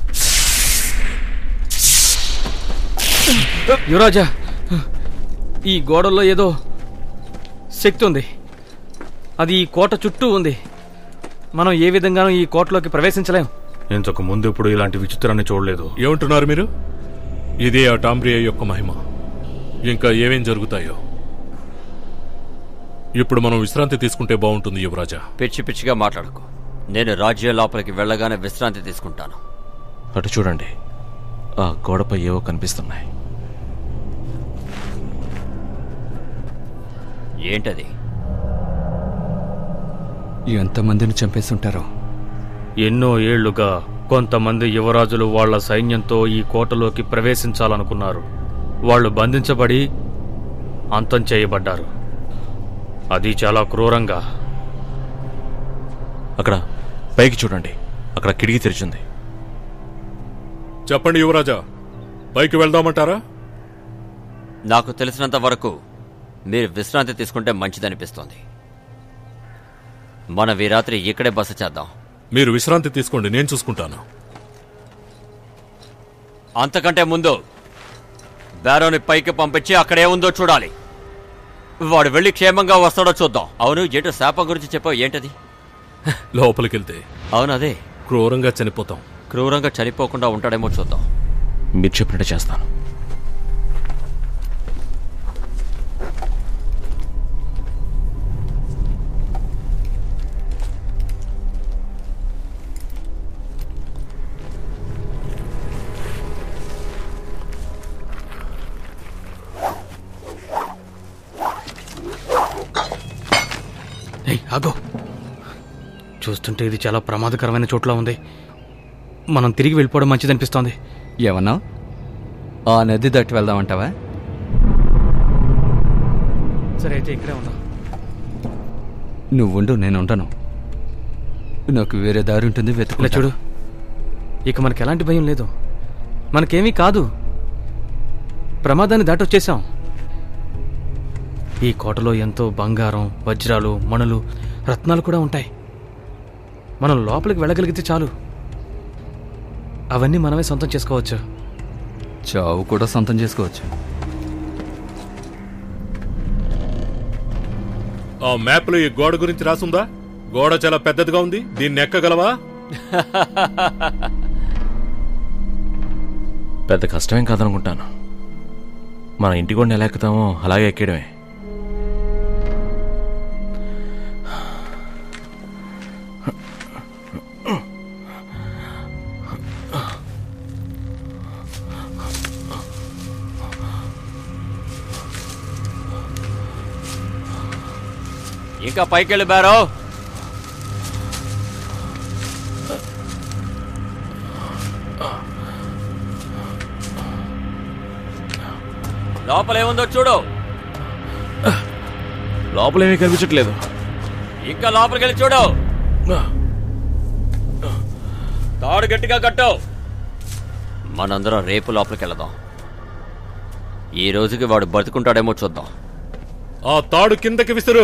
యువరాజా ఈ గోడల్లో ఏదో శక్తి ఉంది అది ఈ కోట చుట్టూ ఉంది మనం ఏ విధంగానూ ఈ కోటలోకి ప్రవేశించలేం ఇంతకు ముందు ఇప్పుడు ఇలాంటి విచిత్రాన్ని చూడలేదు ఏమంటున్నారు మీరు ఇదే ఆ టాంబ్రియా యొక్క మహిమ ఇంకా ఏమేం జరుగుతాయో ఇప్పుడు మనం విశ్రాంతి తీసుకుంటే బాగుంటుంది యువరాజా పిచ్చి పిచ్చిగా మాట్లాడకు నేను రాజ్యం లోపలికి వెళ్ళగానే విశ్రాంతి తీసుకుంటాను అటు చూడండి ఆ గోడపై ఏవో కనిపిస్తున్నాయి ఏంటది ఎంతమందిని చంపేస్తుంటారో ఎన్నో ఏళ్లుగా కొంతమంది యువరాజులు వాళ్ళ సైన్యంతో ఈ కోటలోకి ప్రవేశించాలనుకున్నారు వాళ్ళు బంధించబడి అంతం చేయబడ్డారు అది చాలా క్రూరంగా అక్కడ పైకి చూడండి అక్కడ కిటికీ తెరిచింది చెప్పండి యువరాజా పైకి వెళ్దామంటారా నాకు తెలిసినంత వరకు మీరు విశ్రాంతి తీసుకుంటే మంచిదనిపిస్తోంది మనం ఈ రాత్రి ఇక్కడే బస చేద్దాం మీరు విశ్రాంతి తీసుకోండి నేను చూసుకుంటాను అంతకంటే ముందు బేరోని పైకి పంపించి అక్కడే ఉందో చూడాలి వాడు వెళ్ళి క్షేమంగా వస్తాడో చూద్దాం అవును ఏంటో శాపం గురించి చెప్పావు ఏంటది లోపలికెళ్తే అవును అదే క్రూరంగా చనిపోతాం క్రూరంగా చనిపోకుండా ఉంటాడేమో చూద్దాం మీరు చెప్పినట్టు చేస్తాను ఏయ్ ఆగో చూస్తుంటే ఇది చాలా ప్రమాదకరమైన చోట్ల ఉంది మనం తిరిగి వెళ్ళిపోవడం మంచిదనిపిస్తోంది ఏమన్నా ఆ నది దాటి వెళ్దామంటావా సరే అయితే ఇక్కడే ఉందాం నువ్వుండు నేను ఉండను నాకు వేరే దారి ఉంటుంది ఇలా వెతుకులే చూడు ఇక మనకి ఎలాంటి భయం లేదు మనకేమీ కాదు ప్రమాదాన్ని దాటొచ్చేసాం ఈ కోటలో ఎంతో బంగారం వజ్రాలు మణులు రత్నాలు కూడా ఉంటాయి మనం లోపలికి వెళ్ళగలిగితే చాలు అవన్నీ మనమే సొంతం చేసుకోవచ్చు చావు కూడా సొంతం చేసుకోవచ్చు ఆ మ్యాప్లో ఈ గోడ గురించి రాసుందా గోడ చాలా పెద్దదిగా ఉంది దీన్ని ఎక్కగలవా పెద్ద కష్టమేం కాదనుకుంటాను మన ఇంటి కూడా ఎలా ఎక్కుతామో అలాగే ఎక్కడమే ఇంకా పైకి వెళ్ళి బేరో లోపల ఏముందో చూడు లోపలేమీ కనిపించట్లేదు ఇంకా లోపలికి వెళ్ళి చూడు తాడు గట్టిగా కట్టు మనందరం రేపు లోపలికి వెళదాం ఈ రోజుకి వాడు బతుకుంటాడేమో చూద్దాం ఆ తాడు కిందకి విసురు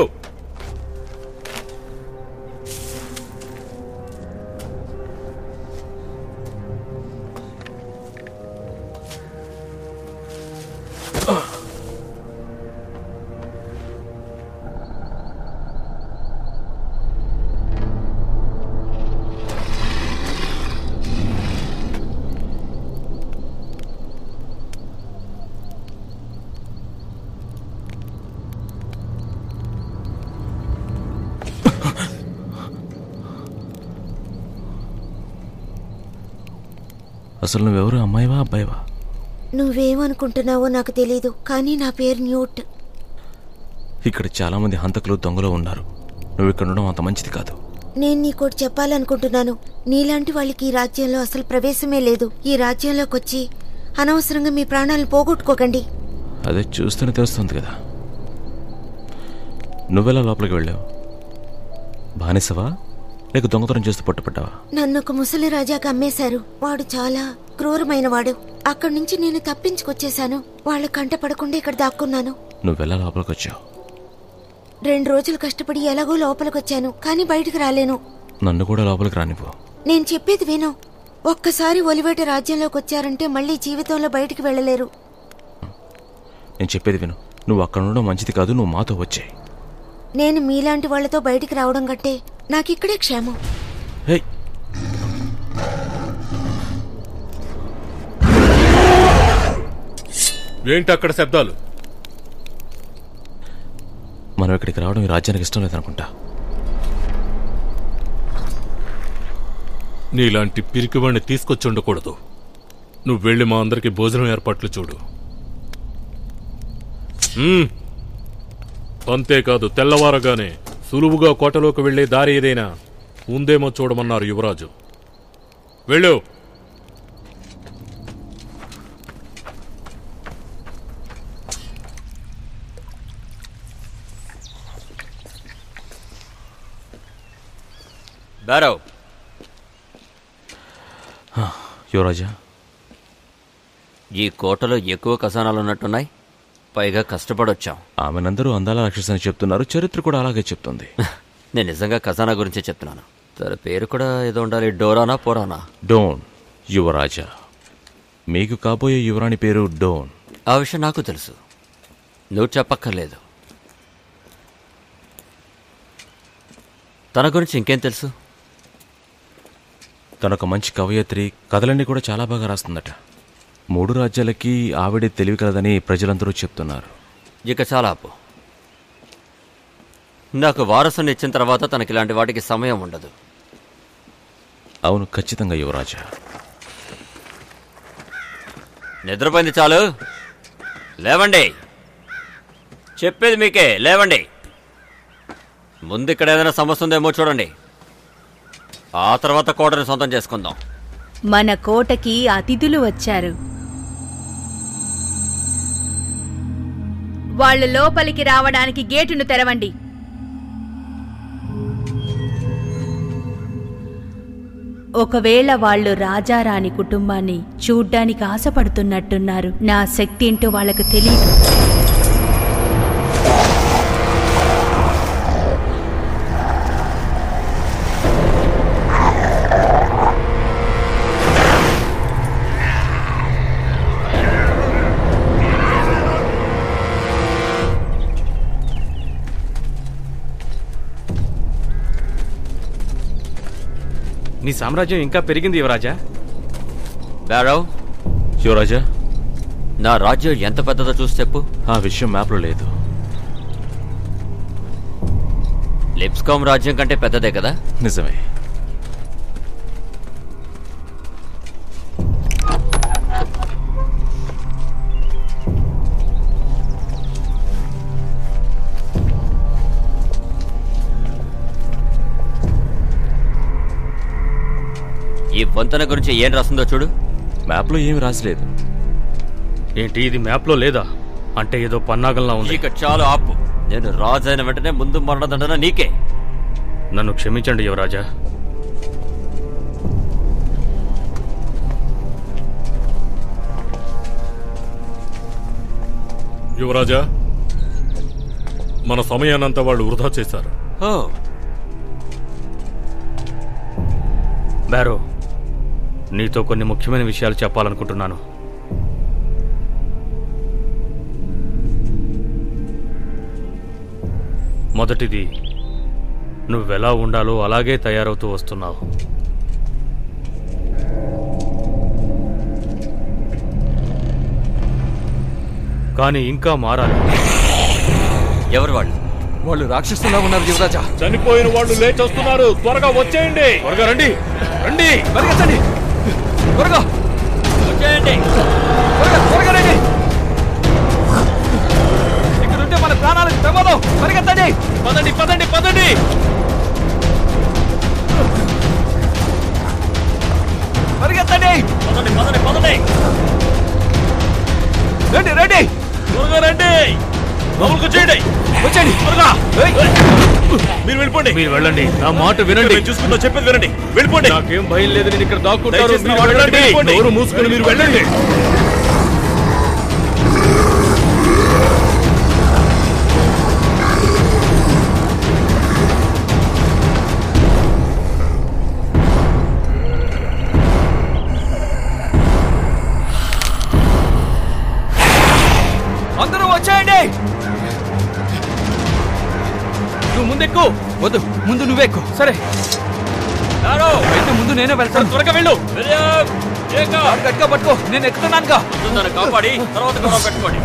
అసలు నువ్వెవరు అమ్మాయివా అబ్బాయివా నువ్వేమనుకుంటున్నావో నాకు తెలీదు కానీ నా పేరు న్యూట్ ఇక్కడ చాలా మంది హంతకులు దొంగలు ఉన్నారు నువ్వు ఇక్కడ ఉండడం అంత మంచిది కాదు నేను నీకోటి చెప్పాలనుకుంటున్నాను నీలాంటి వాళ్ళకి ఈ రాజ్యంలో అసలు ప్రవేశమే లేదు ఈ రాజ్యంలోకి వచ్చి అనవసరంగా మీ ప్రాణాలను పోగొట్టుకోకండి అదే చూస్తూనే తెలుస్తుంది కదా నువ్వెలా లోపలికి వెళ్ళావు బానిసవా లేక దొంగతనం చేస్తూ పట్టుపడ్డావా నన్ను ఒక ముసలి రాజాకి అమ్మేశారు వాడు చాలా క్రూరమైన వాడు అక్కడి నుంచి నేను తప్పించుకొచ్చేశాను వాళ్ళ కంట పడకుండా ఇక్కడ దాక్కున్నాను నువ్వెలా లోపలికి వచ్చావు రెండు రోజులు కష్టపడి ఎలాగో లోపలికొచ్చాను కానీ బయటికి రాలేను నన్ను కూడా లోపలికి రానిపో నేను చెప్పేది విను ఒక్కసారి ఒలివేట రాజ్యంలోకి వచ్చారంటే మళ్ళీ జీవితంలో బయటికి వెళ్ళలేరు నేను చెప్పేది విను నువ్వు అక్కడ ఉండడం మంచిది కాదు నువ్వు మాతో వచ్చాయి నేను మీలాంటి వాళ్ళతో బయటికి రావడం కంటే నాకిక్కడే క్షేమం హే ఏంటి అక్కడ శబ్దాలు మనం ఇక్కడికి రావడం ఈ రాజ్యానికి ఇష్టం లేదనుకుంటా నీలాంటి పిరికివాణ్ణి తీసుకొచ్చి ఉండకూడదు నువ్వు వెళ్ళి మా అందరికి భోజనం ఏర్పాట్లు చూడు మ్మ్. అంతేకాదు తెల్లవారగానే సులువుగా కోటలోకి వెళ్లే దారి ఏదైనా ఉందేమో చూడమన్నారు యువరాజు వెళ్ళు బారవ్ యువరాజా ఈ కోటలో ఎక్కువ ఖజానాలు ఉన్నట్టున్నాయి పైగా కష్టపడొచ్చాం ఆమెనందరూ అందాల రాక్షసు అని చెప్తున్నారు చరిత్ర కూడా అలాగే చెప్తుంది నేను నిజంగా ఖజానా గురించే చెప్తున్నాను తన పేరు కూడా ఏదో ఉండాలి డోరానా పోరానా డోన్ యువరాజా మీకు కాబోయే యువరాణి పేరు డోన్ ఆ విషయం నాకు తెలుసు నువ్వు చెప్పక్కర్లేదు తన గురించి ఇంకేం తెలుసు తనొక మంచి కవయత్రి కథలన్నీ కూడా చాలా బాగా రాస్తుందట మూడు రాజ్యాలకి ఆవిడే తెలివి కలదని ప్రజలందరూ చెప్తున్నారు ఇక చాలా ఆపు నాకు వారసుని ఇచ్చిన తర్వాత తనకి ఇలాంటి వాటికి సమయం ఉండదు అవును ఖచ్చితంగా యువరాజా నిద్రపోయింది చాలు లేవండి చెప్పేది మీకే లేవండి ముందు ఇక్కడ ఏదైనా సమస్య ఉందేమో చూడండి ఆ తర్వాత కోటని సొంతం చేసుకుందాం మన కోటకి అతిథులు వచ్చారు వాళ్ళు లోపలికి రావడానికి గేటును తెరవండి ఒకవేళ వాళ్ళు రాజారాణి కుటుంబాన్ని చూడ్డానికి ఆశపడుతున్నట్టున్నారు నా శక్తి ఏంటో వాళ్ళకు తెలియదు నీ సామ్రాజ్యం ఇంకా పెరిగింది యువరాజా బారవ్ యువరాజా నా రాజ్యం ఎంత పెద్దదో చూసి చెప్పు ఆ విషయం మ్యాప్లో లేదు లిప్స్కామ్ రాజ్యం కంటే పెద్దదే కదా నిజమే ఈ వంతెన గురించి ఏం రాస్తుందో చూడు మ్యాప్లో ఏమీ రాసలేదు ఏంటి ఇది మ్యాప్లో లేదా అంటే ఏదో పన్నాగంలా ఉంది ఇక చాలు ఆపు నేను రాజు అయిన వెంటనే ముందు మరణదండన నీకే నన్ను క్షమించండి యువరాజా యువరాజా మన సమయాన్నంతా వాళ్ళు వృధా చేశారు ఓ బారో నీతో కొన్ని ముఖ్యమైన విషయాలు చెప్పాలనుకుంటున్నాను మొదటిది నువ్వెలా ఉండాలో అలాగే తయారవుతూ వస్తున్నావు కానీ ఇంకా మారాలి ఎవరు వాళ్ళు వాళ్ళు రాక్షసులా ఉన్నారు యువరాజా చనిపోయిన వాళ్ళు లేచొస్తున్నారు త్వరగా వచ్చేయండి త్వరగా రండి రండి పరిగెత్తండి త్వరగా వచ్చేయండి త్వరగా త్వరగా రండి ఇక్కడ ఉంటే మన ప్రాణాలకు ప్రమాదం పరిగెత్తండి పదండి పదండి పదండి పరిగెత్తండి పదండి పదండి పదండి రండి రండి త్వరగా రండి లోపలికి వచ్చేయండి వచ్చేయండి త్వరగా మీరు వెళ్ళిపోండి మీరు వెళ్ళండి నా మాట వినండి నేను చూసుకుంటా చెప్పేది వినండి వెళ్ళిపోండి నాకేం భయం లేదు నేను ఇక్కడ దాక్కుంటాను దయచేసి మీరు నా మాట వెళ్ళండి వెళ్ళిపోండి. నోరు మూసుకొని మీరు వెళ్ళండి అందరూ వచ్చేయండి నువ్వు ముందెక్కు వద్దు ముందు నువ్వే ఎక్కు సరే అయితే ముందు నేనే వెళ్తాను త్వరగా వెళ్ళు కారు గట్టిగా పట్టుకో నేను ఎక్కుతున్నానుగా ముందు నన్ను కాపాడి తర్వాత గొడవ పెట్టుకోండి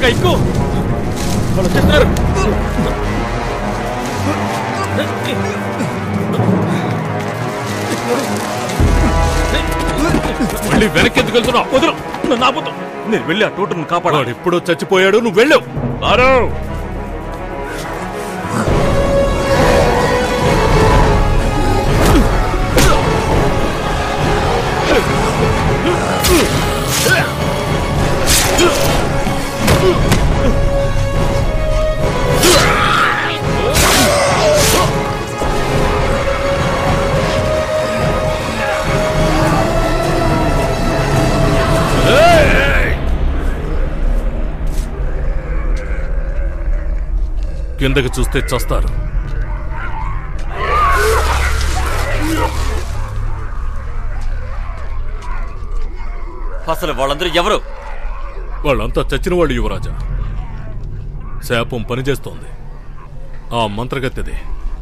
త్వరగా ఎక్కువ వాళ్ళు వచ్చేస్తున్నారు మళ్ళీ వెనక్కి ఎందుకు వెళ్తున్నావు వదులు నన్ను ఆపుతాం నేను వెళ్ళి ఆ టోటర్ని కాపాడాలి వాడు ఎప్పుడో చచ్చిపోయాడు నువ్వు వెళ్ళావు ఆరో కిందకి చూస్తే చస్తారు అసలు వాళ్ళందరూ ఎవరు వాళ్ళంతా చచ్చిన వాళ్ళు యువరాజా శాపం పనిచేస్తోంది ఆ మంత్రగత్తెది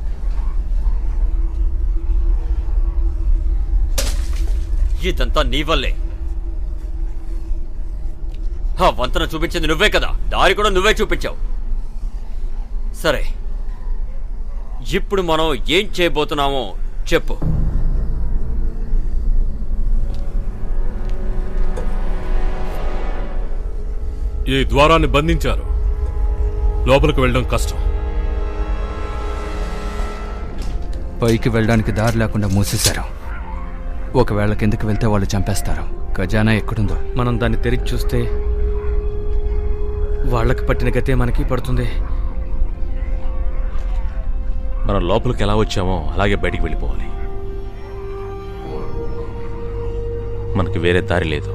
ఇదంతా నీ వల్లే ఆ వంతన చూపించింది నువ్వే కదా దారి కూడా నువ్వే చూపించావు సరే ఇప్పుడు మనం ఏం చేయబోతున్నామో చెప్పు ఈ ద్వారాన్ని బంధించారు లోపలికి వెళ్ళడం కష్టం పైకి వెళ్ళడానికి దారి లేకుండా మూసేశారు ఒకవేళ కిందకి వెళ్తే వాళ్ళు చంపేస్తారు ఖజానా ఎక్కడుందో మనం దాన్ని తెరిచి చూస్తే వాళ్ళకి పట్టిన గతే మనకి పడుతుంది మనం లోపలికి ఎలా వచ్చామో అలాగే బయటికి వెళ్ళిపోవాలి మనకి వేరే దారి లేదు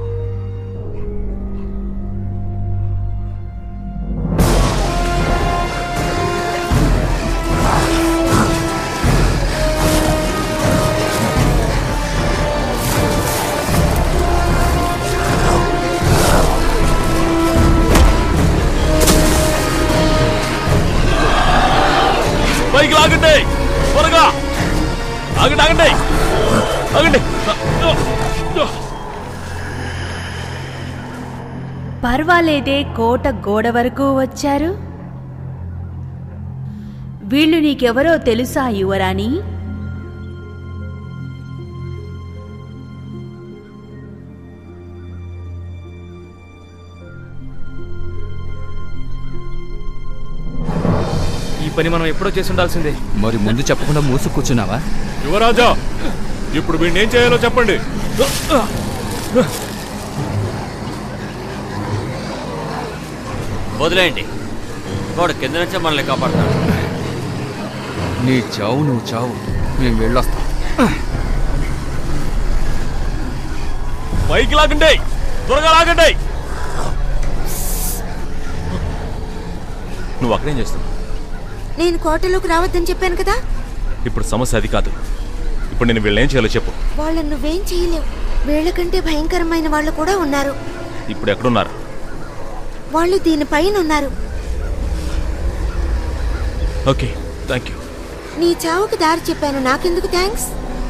పైకి లాగండి త్వరగా ఆగండి ఆగండి ఆగండి పర్వాలేదే కోట గోడ వరకు వచ్చారు వీళ్ళు నీకెవరో తెలుసా యువరాణి ఈ పని మనం ఎప్పుడో చేసి ఉండాల్సిందే మరి ముందు చెప్పకుండా మూసు కూర్చున్నావా యువరాజా ఇప్పుడు వీడిని ఏం చేయాలో చెప్పండి వదిలేయండి వాడు కింద నుంచే మనల్ని కాపాడతాడు నీ చావు నువ్వు చావు మేము వెళ్ళొస్తాం పైకి లాగండి త్వరగా లాగండి నువ్వు అక్కడేం చేస్తావు నేను కోటలోకి రావద్దని చెప్పాను కదా ఇప్పుడు సమస్య అది కాదు ఇప్పుడు నేను వీళ్ళని ఏం చేయాలో చెప్పు వాళ్ళని నువ్వేం చేయలేవు వీళ్ళకంటే భయంకరమైన వాళ్ళు కూడా ఉన్నారు ఇప్పుడు ఎక్కడున్నారు వాళ్ళు దీనిపైన ఉన్నారు ఓకే థ్యాంక్ యూ నీ చావుకి దారి చెప్పాను నాకెందుకు థ్యాంక్స్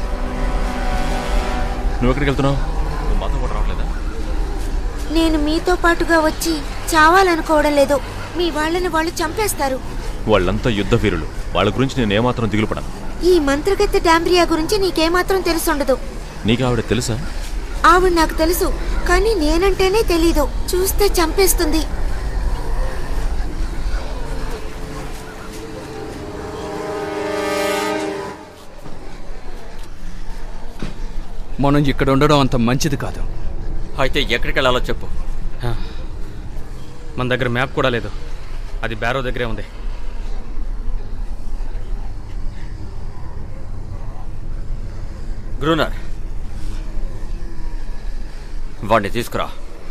నువ్వు ఎక్కడికి వెళ్తున్నావు నువ్వు మాతో కూడా రావట్లేదా నేను మీతో పాటుగా వచ్చి చావాలనుకోవడం లేదు మీ వాళ్ళని వాళ్ళు చంపేస్తారు వాళ్ళంతా యుద్ధ వీరులు వాళ్ళ గురించి నేను ఏమాత్రం దిగులు పడను ఈ మంత్రగత్తె డాంబ్రియా గురించి నీకేమాత్రం తెలుసుండదు నీకు ఆవిడ తెలుసా ఆవిడ నాకు తెలుసు కానీ నేనంటేనే తెలీదు చూస్తే చంపేస్తుంది మనం ఇక్కడ ఉండడం అంత మంచిది కాదు అయితే ఎక్కడికి వెళ్ళాలో చెప్పు మన దగ్గర మ్యాప్ కూడా లేదు అది బ్యారో దగ్గరే ఉంది గ్రూనర్ వాడిని తీసుకురా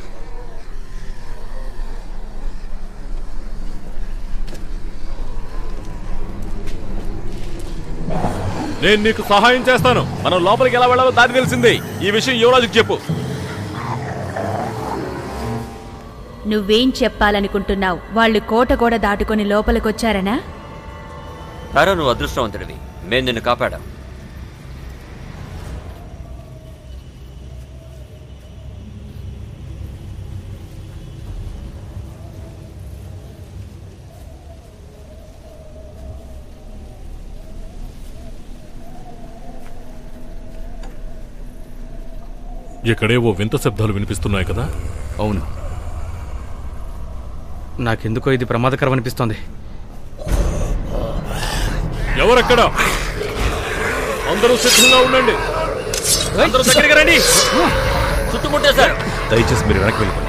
నేను నీకు సహాయం చేస్తాను మనం లోపలికి ఎలా వెళ్ళాలో దారి తెలిసింది ఈ విషయం యువరాజుకి చెప్పు నువ్వేం చెప్పాలనుకుంటున్నావు వాళ్ళు కోట గోడ దాటుకొని లోపలికొచ్చారనా పారో నువ్వు అదృష్టవంతుడివి మేము నిన్ను కాపాడాం ఇక్కడేవో వింత శబ్దాలు వినిపిస్తున్నాయి కదా అవును నాకెందుకో ఇది ప్రమాదకరం అనిపిస్తోంది ఎవరక్కడ అందరూ సిద్ధంగా ఉండండి అందరూ దగ్గరికి రండి చుట్టుముట్టేశారు దయచేసి మీరు వెనక్కి వెళ్ళిపోండి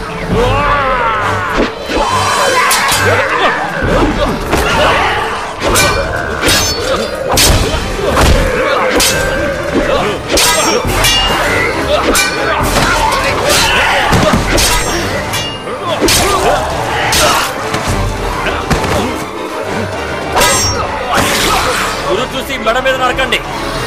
గురు చూసి మెడ మీద నరకండి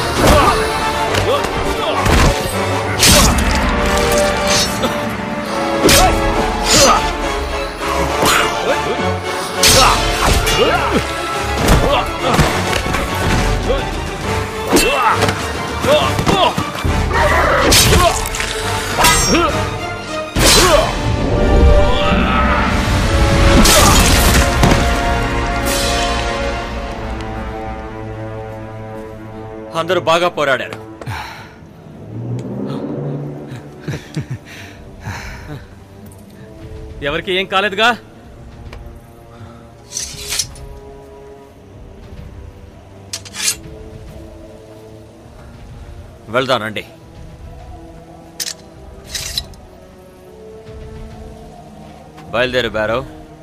అందరూ బాగా పోరాడారు ఎవరికి ఏం కాలేదుగా వెళ్దానండి బయలుదేరు బారో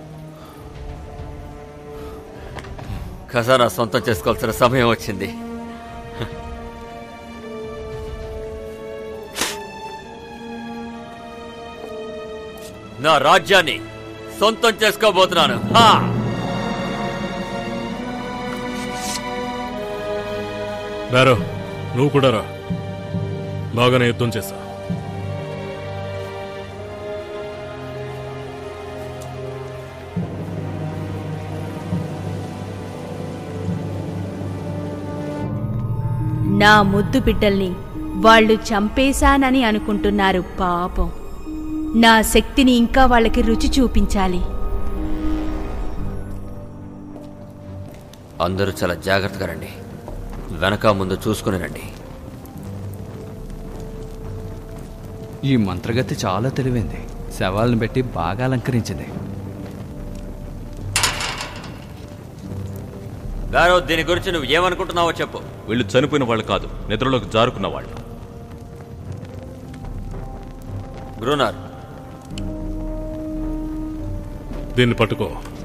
ఖజానా సొంతం చేసుకోవాల్సిన సమయం వచ్చింది నా రాజ్యాన్ని సొంతం చేసుకోబోతున్నాను హా! బారో నువ్వు కూడా రా బాగానే యుద్ధం చేశా నా ముద్దు బిడ్డల్ని వాళ్ళు చంపేశానని అనుకుంటున్నారు పాపం నా శక్తిని ఇంకా వాళ్ళకి రుచి చూపించాలి అందరూ చాలా జాగ్రత్తగా రండి వెనక ముందు చూసుకుని రండి ఈ మంత్రగతి చాలా తెలివైంది శవాలను పెట్టి బాగా అలంకరించింది గారో దీని గురించి నువ్వు ఏమనుకుంటున్నావో చెప్పు వీళ్ళు చనిపోయిన వాళ్ళు కాదు నిద్రలోకి జారుకున్న వాళ్ళు గ్రూనర్ దీన్ని పట్టుకో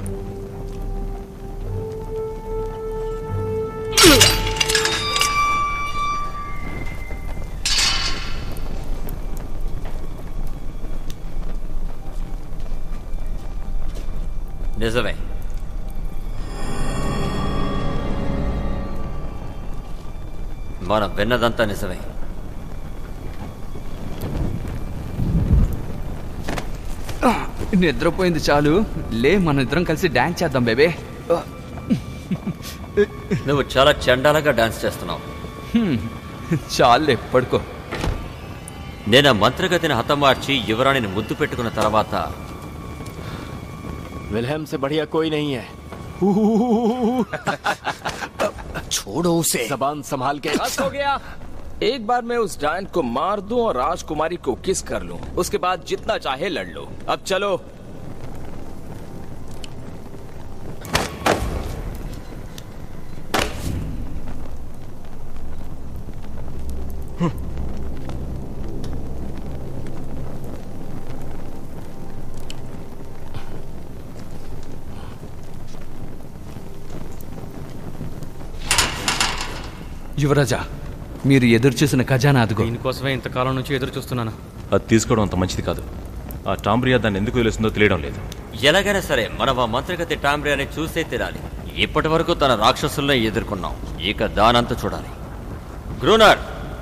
నిజమే మనం విన్నదంతా నిజమే నిద్రపోయింది చాలు లే మన ఇద్దరం కలిసి డాన్స్ చేద్దాం బేబే నువ్వు చాలా చండాలంగా డాన్స్ చేస్తున్నావు చాలులే పడుకో నేను ఆ మంత్రగతిని హతమార్చి యువరాణిని ముద్దు పెట్టుకున్న తర్వాత विलहम से बढ़िया कोई नहीं है छोड़ो उसे जबान संभाल के बस हो गया एक बार मैं उस डायन को मार दूं और राजकुमारी को किस कर लूं उसके बाद जितना चाहे लड़ लो अब चलो యువరాజా మీరు ఎదురు చూసిన ఖజానా అదుగో దీనికోసమే ఇంతకాలం నుంచి ఎదురు చూస్తున్నాను అది తీసుకోవడం అంత మంచిది కాదు ఆ టాంబ్రియా దాన్ని ఎందుకు వదిలేసిందో తెలియడం లేదు ఎలాగైనా సరే మనం ఆ మంత్రగతి టాంబ్రియాని చూసే తీరాలి ఇప్పటి వరకు తన రాక్షసుల్నే ఎదుర్కొన్నాం ఇక దానంతా చూడాలి గ్రూనర్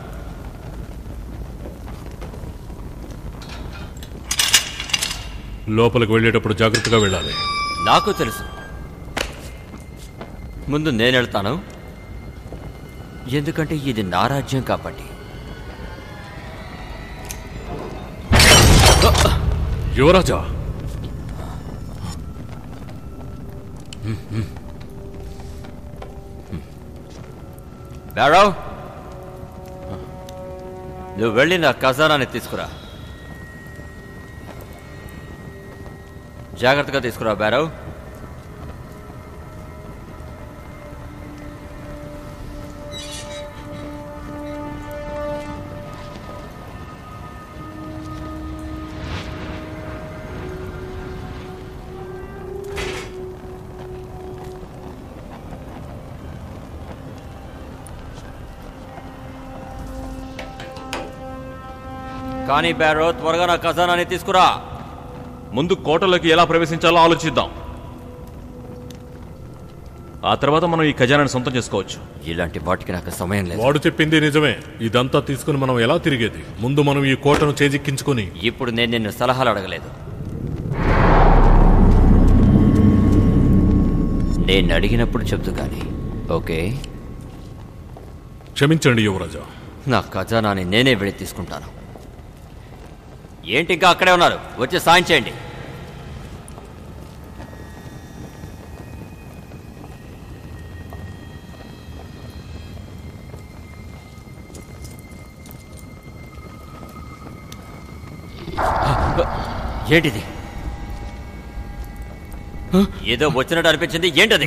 లోపలికి వెళ్ళేటప్పుడు జాగ్రత్తగా వెళ్ళాలి నాకు తెలుసు ముందు నేను వెళ్తాను ఎందుకంటే ఇది నా రాజ్యం కాబట్టి యువరాజా బారో నువ్వు వెళ్ళి నా ఖజానాన్ని తీసుకురా జాగ్రత్తగా తీసుకురా బ్యారవ్ కానీ బ్యారో త్వరగా నా ఖజానాన్ని తీసుకురా ముందు కోటలోకి ఎలా ప్రవేశించాలో ఆలోచిద్దాం ఆ తర్వాత మనం ఈ ఖజానాన్ని సొంతం చేసుకోవచ్చు ఇలాంటి వాటికి నాకు సమయం లేదు వాడు చెప్పింది నిజమే ఇదంతా తీసుకుని మనం ఎలా తిరిగేది ముందు మనం ఈ కోటను చేజిక్కించుకుని ఇప్పుడు నేను నిన్ను సలహాలు అడగలేదు నేను అడిగినప్పుడు చెప్తూ కానీ ఓకే క్షమించండి యువరాజా నా ఖజానాని నేనే వెళ్ళి తీసుకుంటాను ఏంటి ఇంకా అక్కడే ఉన్నారు వచ్చి సాయం చేయండి ఏంటిది ఏదో వచ్చినట్టు అనిపించింది ఏంటది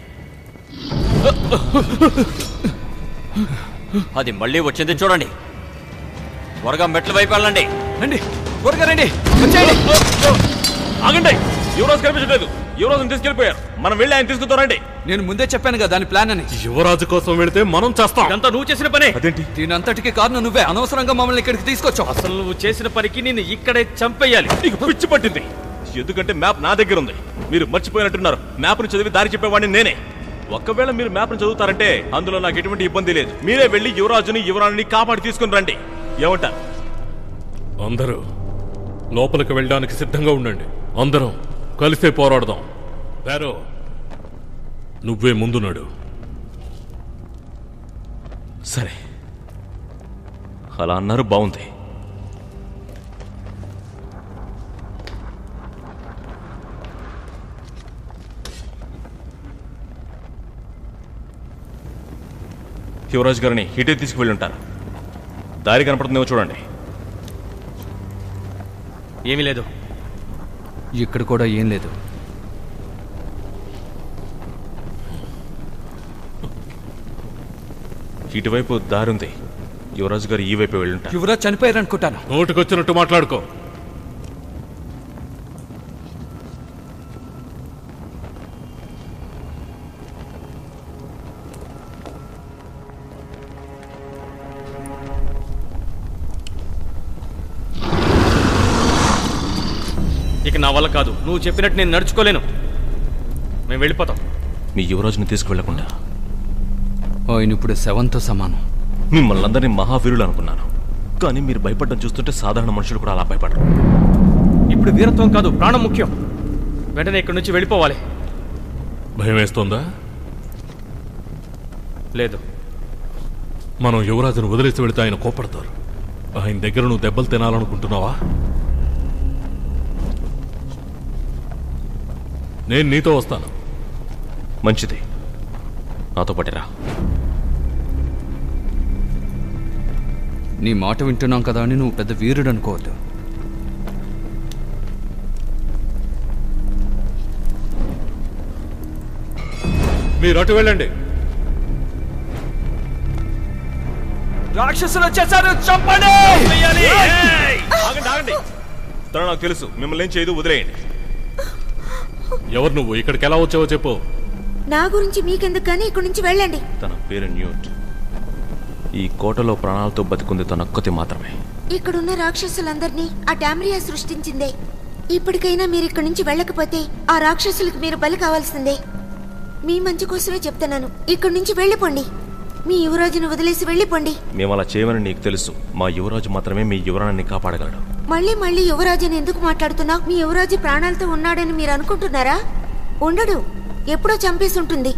అది మళ్ళీ వచ్చింది చూడండి త్వరగా మెట్ల వైపు వెళ్ళండి రండి త్వరగా రండి వచ్చేయండి ఆగండి యువరాజు కనిపించలేదు యువరాజుని తీసుకెళ్ళిపోయారు మనం వెళ్ళి ఆయన తీసుకుతారండి నేను ముందే చెప్పాను కదా దాని ప్లాన్ అని యువరాజు కోసం వెళితే మనం చేస్తాం ఇదంతా నువ్వు చేసిన పనే అదేంటి దీనంతటికి కారణం నువ్వే అనవసరంగా మమ్మల్ని ఇక్కడికి తీసుకొచ్చావు అసలు నువ్వు చేసిన పనికి నిన్ను ఇక్కడే చంపేయాలి నీకు పిచ్చి పట్టింది ఎందుకంటే మ్యాప్ నా దగ్గర ఉంది మీరు మర్చిపోయినట్టున్నారు మ్యాప్ను చదివి దారి చెప్పేవాడిని నేనే ఒకవేళ మీరు మ్యాప్ను చదువుతారంటే అందులో నాకు ఎటువంటి ఇబ్బంది లేదు మీరే వెళ్ళి యువరాజుని యువరాణిని కాపాడి తీసుకుని రండి ఏమంటారు అందరూ లోపలికి వెళ్ళడానికి సిద్ధంగా ఉండండి అందరం కలిసే పోరాడదాం బారో నువ్వే ముందు నడు సరే అలా అన్నారు బాగుంది యువరాజు గారిని ఇటే తీసుకువెళ్ళి ఉంటారు దారి కనపడుతుందేమో చూడండి ఏమీ లేదు ఇక్కడ కూడా ఏం లేదు ఇటువైపు దారి ఉంది యువరాజు గారు ఈ వైపు వెళ్ళుంటారు యువరాజ్ చనిపోయారు అనుకుంటాను నోటికొచ్చినట్టు మాట్లాడుకో ఇక నా వల్ల కాదు నువ్వు చెప్పినట్టు నేను నడుచుకోలేను మేము వెళ్ళిపోతాం మీ యువరాజుని తీసుకువెళ్లకుండా ఆయన ఇప్పుడు శవంతో సమానం మిమ్మల్ని అందరినీ మహావీరులు అనుకున్నాను కానీ మీరు భయపడడం చూస్తుంటే సాధారణ మనుషులు కూడా అలా భయపడరు ఇప్పుడు వీరత్వం కాదు ప్రాణం ముఖ్యం వెంటనే ఇక్కడి నుంచి వెళ్ళిపోవాలి భయం వేస్తోందా లేదు మనం యువరాజును వదిలేసి వెళితే ఆయన కోపడతారు ఆయన దగ్గర నువ్వు దెబ్బలు తినాలనుకుంటున్నావా నేను నీతో వస్తాను మంచిది నాతో పాటిరా నీ మాట వింటున్నాం కదా అని నువ్వు పెద్ద వీరుడు అనుకోవద్దు మీరు అటు వెళ్ళండి రాక్షసులు వచ్చేసారు చంపండి ఆగండి ఆగండి తను నాకు తెలుసు మిమ్మల్ని ఏం చేయదు వదిలేయండి ఎవరు నువ్వు ఇక్కడికి ఎలా వచ్చావో చెప్పు నా గురించి మీకెందుకు కానీ ఇక్కడి నుంచి వెళ్ళండి తన పేరు న్యూట్ ఈ కోటలో ప్రాణాలతో బతికుంది తన ఒక్కతి మాత్రమే ఇక్కడున్న రాక్షసులందరినీ ఆ టామ్రియా సృష్టించిందే ఇప్పటికైనా మీరు ఇక్కడి నుంచి వెళ్ళకపోతే ఆ రాక్షసులకు మీరు బలి కావాల్సిందే మీ మంచి కోసమే చెప్తున్నాను ఇక్కడి నుంచి వెళ్ళిపోండి మీ యువరాజును వదిలేసి వెళ్ళిపోండి మేము అలా చేయమని నీకు తెలుసు మా యువరాజు మాత్రమే మీ యువరాణిని కాపాడగలడు మళ్ళీ మళ్ళీ యువరాజుని ఎందుకు మాట్లాడుతున్నావు మీ యువరాజు ప్రాణాలతో ఉన్నాడని మీరు అనుకుంటున్నారా ఉండడు ఎప్పుడో చంపేసి ఉంటుంది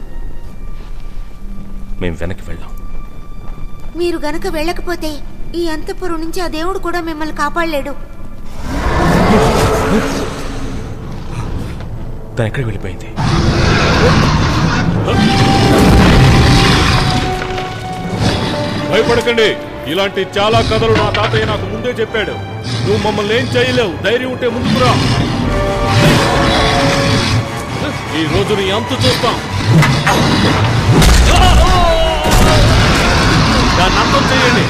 మేము వెనక్కి వెళ్ళాం మీరు గనక వెళ్ళకపోతే ఈ అంతపురం నుంచి ఆ దేవుడు కూడా మిమ్మల్ని కాపాడలేడు తను ఎక్కడికి వెళ్ళిపోయింది భయపడకండి ఇలాంటి చాలా కథలు నా తాతయ్య నాకు ముందే చెప్పాడు నువ్వు మమ్మల్ని ఏం చేయలేవు ధైర్యం ఉంటే ముందుకు రా ఈ రోజు నీ అంతు చూస్తాం దాన్ని అర్థం చేయండి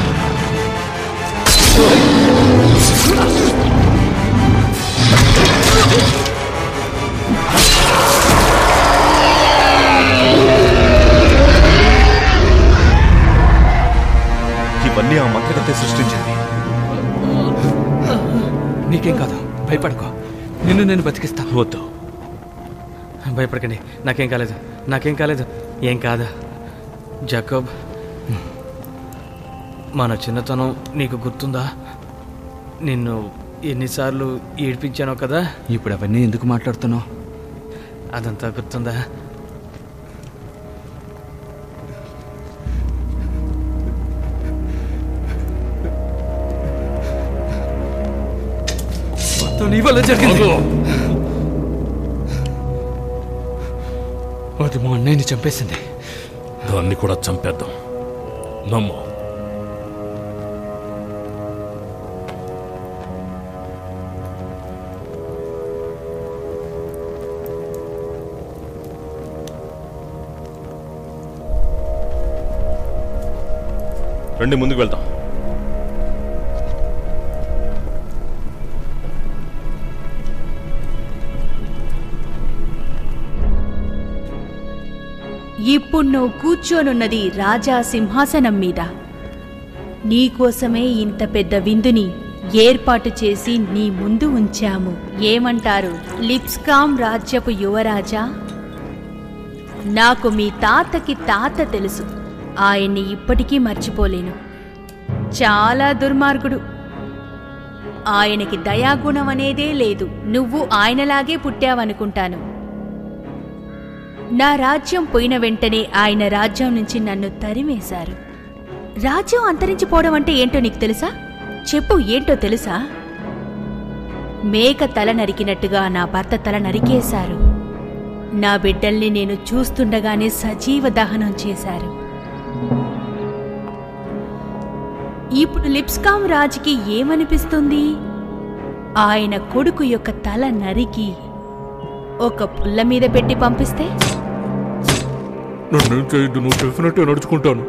ఇవన్నీ ఆ మంత్రగతే సృష్టించింది నీకేం కాదు భయపడకో నిన్ను నేను బతికిస్తాను వద్దు భయపడకండి నాకేం కాలేదు నాకేం కాలేదు ఏం కాదా జకబ్ మన చిన్నతనం నీకు గుర్తుందా నిన్ను ఎన్నిసార్లు ఏడిపించానో కదా ఇప్పుడు అవన్నీ ఎందుకు మాట్లాడుతున్నావు అదంతా గుర్తుందా మొత్తం నీ వల్ల జరిగింది అది మా అన్నయ్యని చంపేసింది దాన్ని కూడా చంపేద్దాం నమ్ము రండి ముందుకు వెళ్దాం ఇప్పుడు నువ్వు కూర్చోనున్నది రాజా సింహాసనం మీద నీకోసమే ఇంత పెద్ద విందుని ఏర్పాటు చేసి నీ ముందు ఉంచాము ఏమంటారు లిప్స్కామ్ రాజ్యపు యువరాజా నాకు మీ తాతకి తాత తెలుసు ఆయన్ని ఇప్పటికీ మర్చిపోలేను చాలా దుర్మార్గుడు ఆయనకి దయాగుణం అనేదే లేదు నువ్వు ఆయనలాగే పుట్టావనుకుంటాను నా రాజ్యం పోయిన వెంటనే ఆయన రాజ్యం నుంచి నన్ను తరిమేశారు రాజ్యం అంతరించిపోవడం అంటే ఏంటో నీకు తెలుసా చెప్పు ఏంటో తెలుసా మేక తల నరికినట్టుగా నా భర్త తల నరికేశారు నా బిడ్డల్ని నేను చూస్తుండగానే సజీవ దహనం చేశారు ఇప్పుడు లిప్స్కామ్ రాజుకి ఏమనిపిస్తుంది ఆయన కొడుకు యొక్క తల నరికి ఒక పుల్ల మీద పెట్టి పంపిస్తే నన్ను చేయొద్దు నువ్వు డెఫినెట్గా నడుచుకుంటాను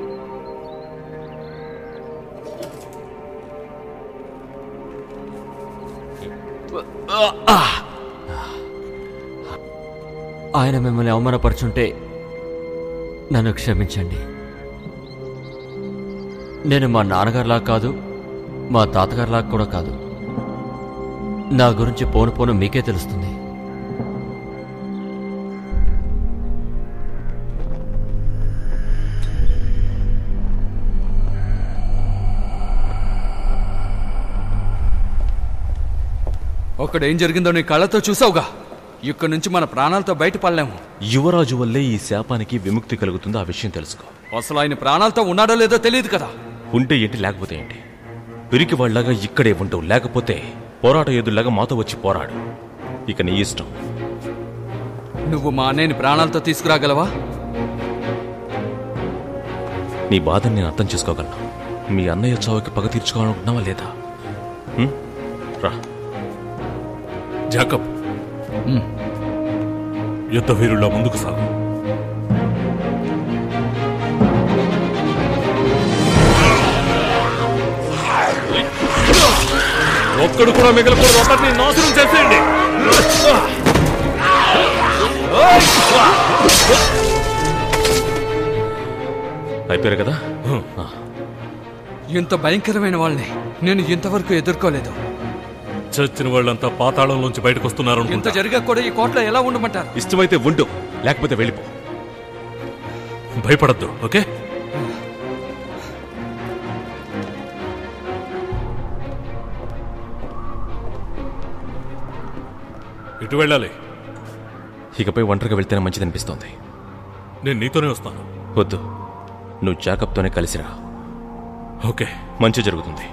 ఆయన మిమ్మల్ని అవమానపరుచుంటే నన్ను క్షమించండి నేను మా నాన్నగారిలా కాదు మా తాతగారిలా కూడా కాదు నా గురించి పోను పోను మీకే తెలుస్తుంది అక్కడ ఏం జరిగిందో నీ కళ్ళతో చూసావుగా ఇక్కడి నుంచి మన ప్రాణాలతో బయటపడలేము యువరాజు వల్లే ఈ శాపానికి విముక్తి కలుగుతుందో ఆ విషయం తెలుసుకో అసలు ఆయన ప్రాణాలతో ఉన్నాడో లేదో తెలియదు కదా ఉంటే ఏంటి లేకపోతే ఏంటి పిరికి వాళ్ళగా ఇక్కడే ఉండవు లేకపోతే పోరాట ఎదురులాగా మాతో వచ్చి పోరాడు ఇక నీ ఇష్టం నువ్వు మా అన్నయ్యని ప్రాణాలతో తీసుకురాగలవా నీ బాధని నేను అర్థం చేసుకోగలను మీ అన్నయ్య చావుకి పగ తీర్చుకోవాలనుకుంటున్నావా లేదా హ్మ్? రా జాకబ్ యుద్ధ వీరుల ముందుకు సాగు ఒక్కడు కూడా మిగలకూడదు ఒకరిని నాశనం చేసేయండి అయిపోయారు కదా ఆ, ఇంత భయంకరమైన వాళ్ళని నేను ఇంతవరకు ఎదుర్కోలేదు చచ్చిన వాళ్ళంతా పాతాళంలోంచి బయటకు వస్తున్నారు ఇంత జరిగా కూడా ఈ కోటలో ఎలా ఉండమంటారు ఇష్టమైతే ఉండు లేకపోతే వెళ్ళిపో భయపడద్దు ఓకే ఇటు వెళ్ళాలి ఇకపై ఒంటరిగా వెళ్తేనే మంచిది అనిపిస్తోంది నేను నీతోనే వస్తాను వద్దు నువ్వు జాకబ్తోనే కలిసిరా ఓకే మంచి జరుగుతుంది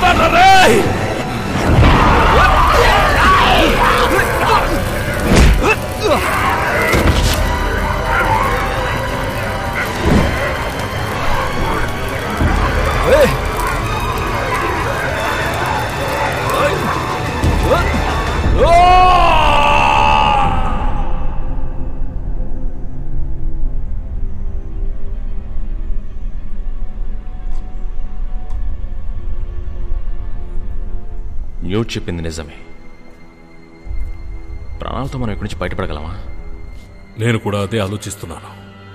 న్యూట్ చెప్పింది నిజమే ప్రాణాలతో మనం ఇక్కడి నుంచి బయటపడగలమా నేను కూడా అదే ఆలోచిస్తున్నాను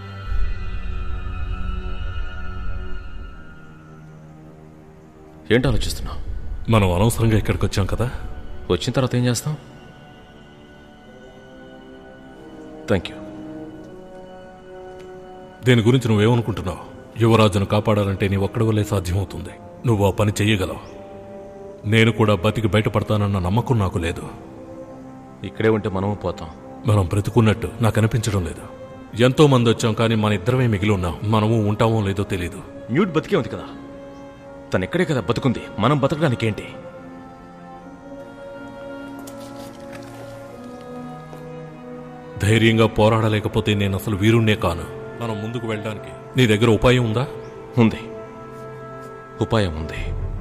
ఏంటి ఆలోచిస్తున్నావు మనం అనవసరంగా ఇక్కడికి వచ్చాం కదా వచ్చిన తర్వాత ఏం చేస్తాం థ్యాంక్ యూ దీని గురించి నువ్వేమనుకుంటున్నావు యువరాజును కాపాడాలంటే నీ ఒక్కడి వల్లే సాధ్యమవుతుంది నువ్వు ఆ పని చెయ్యగలవు నేను కూడా బతికి బయటపడతానన్న నమ్మకం నాకు లేదు ఇక్కడే ఉంటే మనము పోతాం మనం బ్రతుకున్నట్టు నాకు అనిపించడం లేదు ఎంతో మంది వచ్చాం కానీ మన ఇద్దరమే మిగిలి ఉన్నాం మనము ఉంటామో లేదో తెలీదు న్యూట్ బతికే ఉంది కదా తను ఎక్కడే కదా బతుకుంది మనం బతకడానికి ఏంటి ధైర్యంగా పోరాడలేకపోతే నేను అసలు వీరుణ్ణే కాను మనం ముందుకు వెళ్ళడానికి నీ దగ్గర ఉపాయం ఉందా ఉంది ఉపాయం ఉంది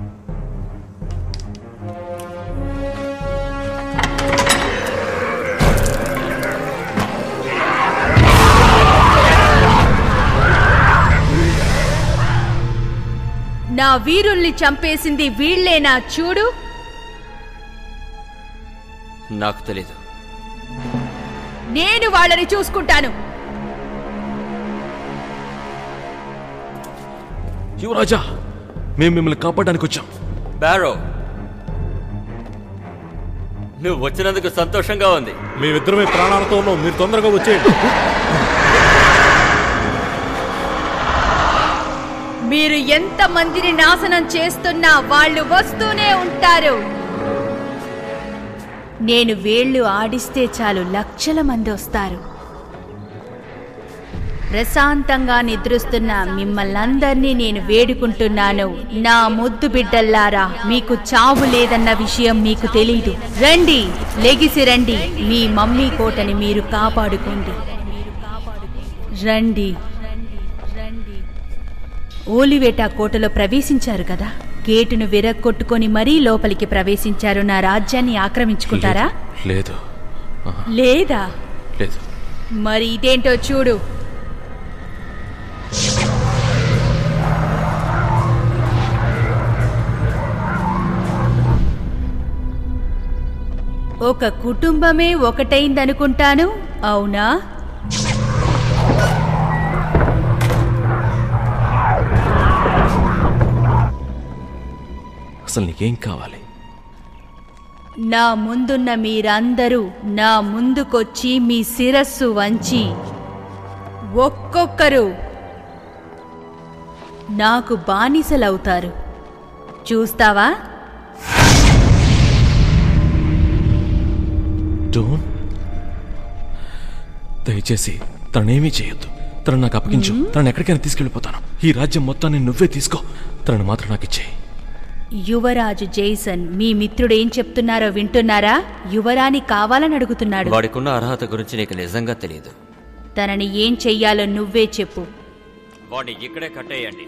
నా వీరుల్ని చంపేసింది వీళ్ళేనా చూడు నాకు తెలీదు నేను వాళ్ళని చూసుకుంటాను యువరాజా మేము మిమ్మల్ని కాపాడడానికి వచ్చాం బారో నువ్వు వచ్చినందుకు సంతోషంగా ఉంది మేమిద్దరమే ప్రాణాలతో ఉన్నాం మీరు తొందరగా వచ్చేయండి మీరు ఎంత మందిని నాశనం చేస్తున్నా వాళ్ళు వస్తూనే ఉంటారు నేను వేళ్ళు ఆడిస్తే చాలు లక్షల మంది వస్తారు ప్రశాంతంగా నిద్రిస్తున్న మిమ్మల్నందరినీ నేను వేడుకుంటున్నాను నా ముద్దు బిడ్డల్లారా మీకు చావు లేదన్న విషయం మీకు తెలీదు రండి లెగిసి రండి మీ మమ్మీ కోటని మీరు కాపాడుకోండి రండి ఓలివేట కోటలో ప్రవేశించారు కదా గేటును విరగ్గొట్టుకొని మరీ లోపలికి ప్రవేశించారు నా రాజ్యాన్ని ఆక్రమించుకుంటారా లేదు ఆహా, లేదా లేదు మరి ఇదేంటో చూడు ఒక కుటుంబమే ఒకటైందనుకుంటాను అవునా అసలు నీకేం కావాలి నా ముందున్న మీరందరూ నా ముందుకొచ్చి మీ శిరస్సు వంచి ఒక్కొక్కరు నాకు బానిసలవుతారు చూస్తావా డోన్ దయచేసి తననేమీ చేయొద్దు తను నాకు అప్పగించు తనని ఎక్కడికైనా తీసుకెళ్ళిపోతాను ఈ రాజ్యం మొత్తాన్ని నువ్వే తీసుకో తనని మాత్రం నాకు ఇచ్చేయి యువరాజు జైసన్ మీ మిత్రుడు ఏం చెప్తున్నారో వింటున్నారా యువరాణి కావాలని అడుగుతున్నాడు వాడికున్న అర్హత గురించి నీకు నిజంగా తెలియదు తనని ఏం చెయ్యాలో నువ్వే చెప్పు వాడిని ఇక్కడే కట్టేయండి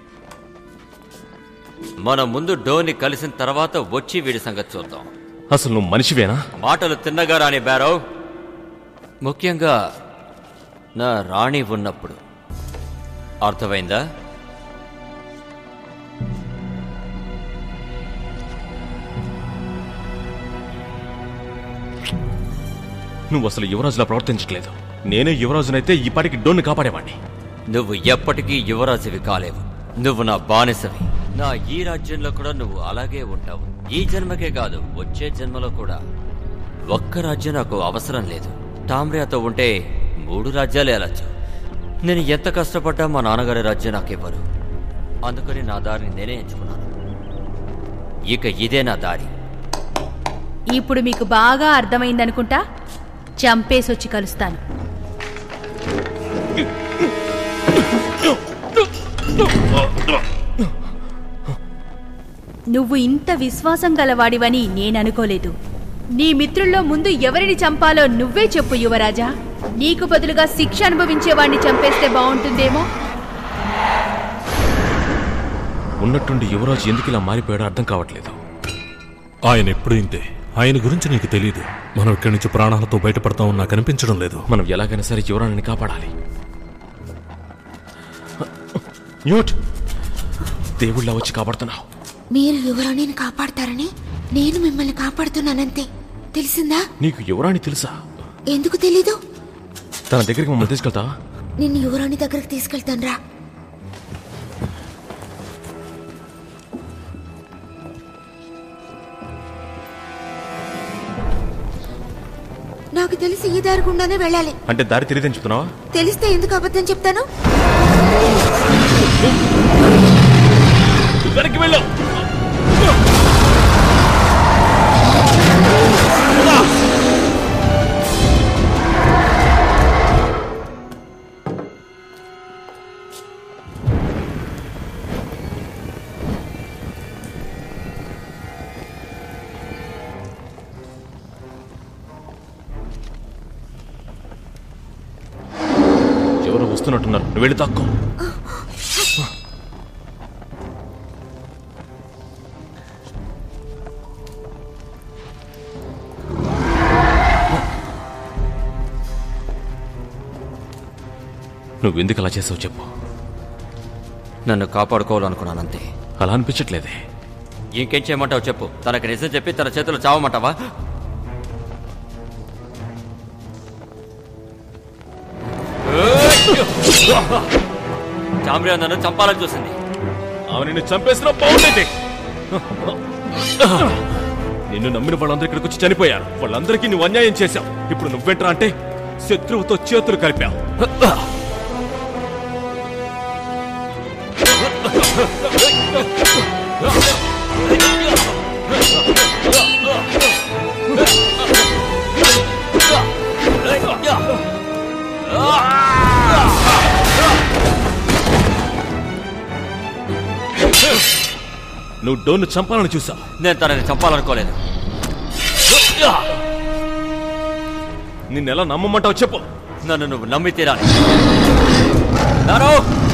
మన ముందు డోని కలిసిన తర్వాత వచ్చి వీడి సంగతి చూద్దాం అసలు నువ్వు మనిషివేనా మాటలు తిన్నగా రాని బేరో ముఖ్యంగా నా రాణి ఉన్నప్పుడు అర్థమైందా నువ్వు అసలు యువరాజులా ప్రవర్తించట్లేదు నేనే యువరాజునైతే ఈ పాటికి డోన్ని కాపాడేవాడిని నువ్వు ఎప్పటికీ యువరాజువి కాలేవు నువ్వు నా బానిసవి నా ఈ రాజ్యంలో కూడా నువ్వు అలాగే ఉంటావు ఈ జన్మకే కాదు వచ్చే జన్మలో కూడా ఒక్క రాజ్యం నాకు అవసరం లేదు టామ్రియాతో ఉంటే మూడు రాజ్యాలు వెళ్ళచ్చు నేను ఎంత కష్టపడ్డా మా నాన్నగారి రాజ్యం నాకు ఇవ్వరు అందుకని నా దారిని నేనే ఎంచుకున్నాను ఇక ఇదే నా దారి ఇప్పుడు మీకు బాగా అర్థమైందనుకుంటా చంపేసొచ్చి కలుస్తాను నువ్వు ఇంత విశ్వాసం గలవాడివని నేననుకోలేదు నీ మిత్రుల్లో ముందు ఎవరిని చంపాలో నువ్వే చెప్పు యువరాజా నీకు బదులుగా శిక్ష అనుభవించేవాణ్ణి చంపేస్తే బాగుంటుందేమో ఉన్నట్టుండి యువరాజు ఎందుకు ఇలా మారిపోయాడో అర్థం కావట్లేదు ఆయన ఎప్పుడు ఇంతే ఆయన గురించి నీకు తెలియదు మనం ఇక్కడి నుంచి ప్రాణాలతో బయటపడతామని నాకు అనిపించడం లేదు మనం ఎలాగైనా సరే యువరాణిని కాపాడాలి న్యూట్ దేవుళ్ళ వచ్చి కాపాడుతున్నావు మీరు యువరాణిని కాపాడతారని నేను మిమ్మల్ని కాపాడుతున్నానంతే తెలిసిందా నీకు యువరాణి తెలుసా ఎందుకు తెలీదు తన దగ్గరికి మమ్మల్ని తీసుకెళ్తావా నిన్ను యువరాణి దగ్గరకు తీసుకెళ్తాను రా నాకు తెలిసి ఈ దారి గుండానే వెళ్ళాలి అంటే దారి తెలియదని చెప్తున్నావా తెలిస్తే ఎందుకు అబద్ధం చెప్తాను వెనక్కి వెళ్ళు ఎవరో వస్తున్నట్టున్నారు నువ్వు వెళ్ళి తక్కువ నువ్వు ఎందుకు అలా చేసావు చెప్పు నన్ను కాపాడుకోవాలనుకున్నానంతే అలా అనిపించట్లేదే ఇంకేం చేయమంటావు చెప్పు తనకి నిజం చెప్పి తన చేతులు చావమంటావా చామ్రియా నన్ను చంపాలని చూసింది ఆమె నిన్ను చంపేసిన బాగుండేది నిన్ను నమ్మిన వాళ్ళందరూ ఇక్కడికి వచ్చి చనిపోయారు వాళ్ళందరికీ నువ్వు అన్యాయం చేశావు ఇప్పుడు నువ్వెంట్రా అంటే శత్రువుతో చేతులు కలిపావు నువ్వు డోన్ను చంపాలని చూసావు నేను తనని చంపాలనుకోలేదు నిన్నెలా నమ్మమంటావు చెప్పు నన్ను నువ్వు నమ్మి తీరాలి నారో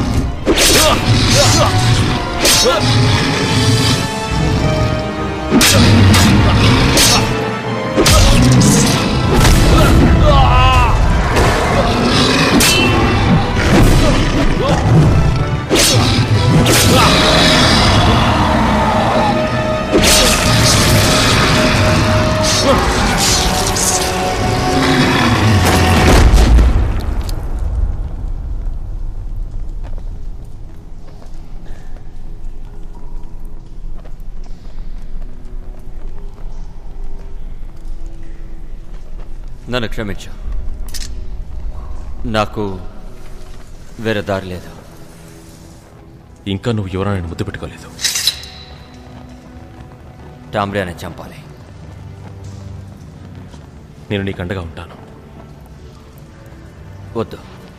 నన్ను క్షమించు నాకు వేరే దారి లేదు ఇంకా నువ్వు యువరాణిని ముద్దు పెట్టుకోలేదు టామ్రియాని చంపాలి నేను నీకు అండగా ఉంటాను వద్దు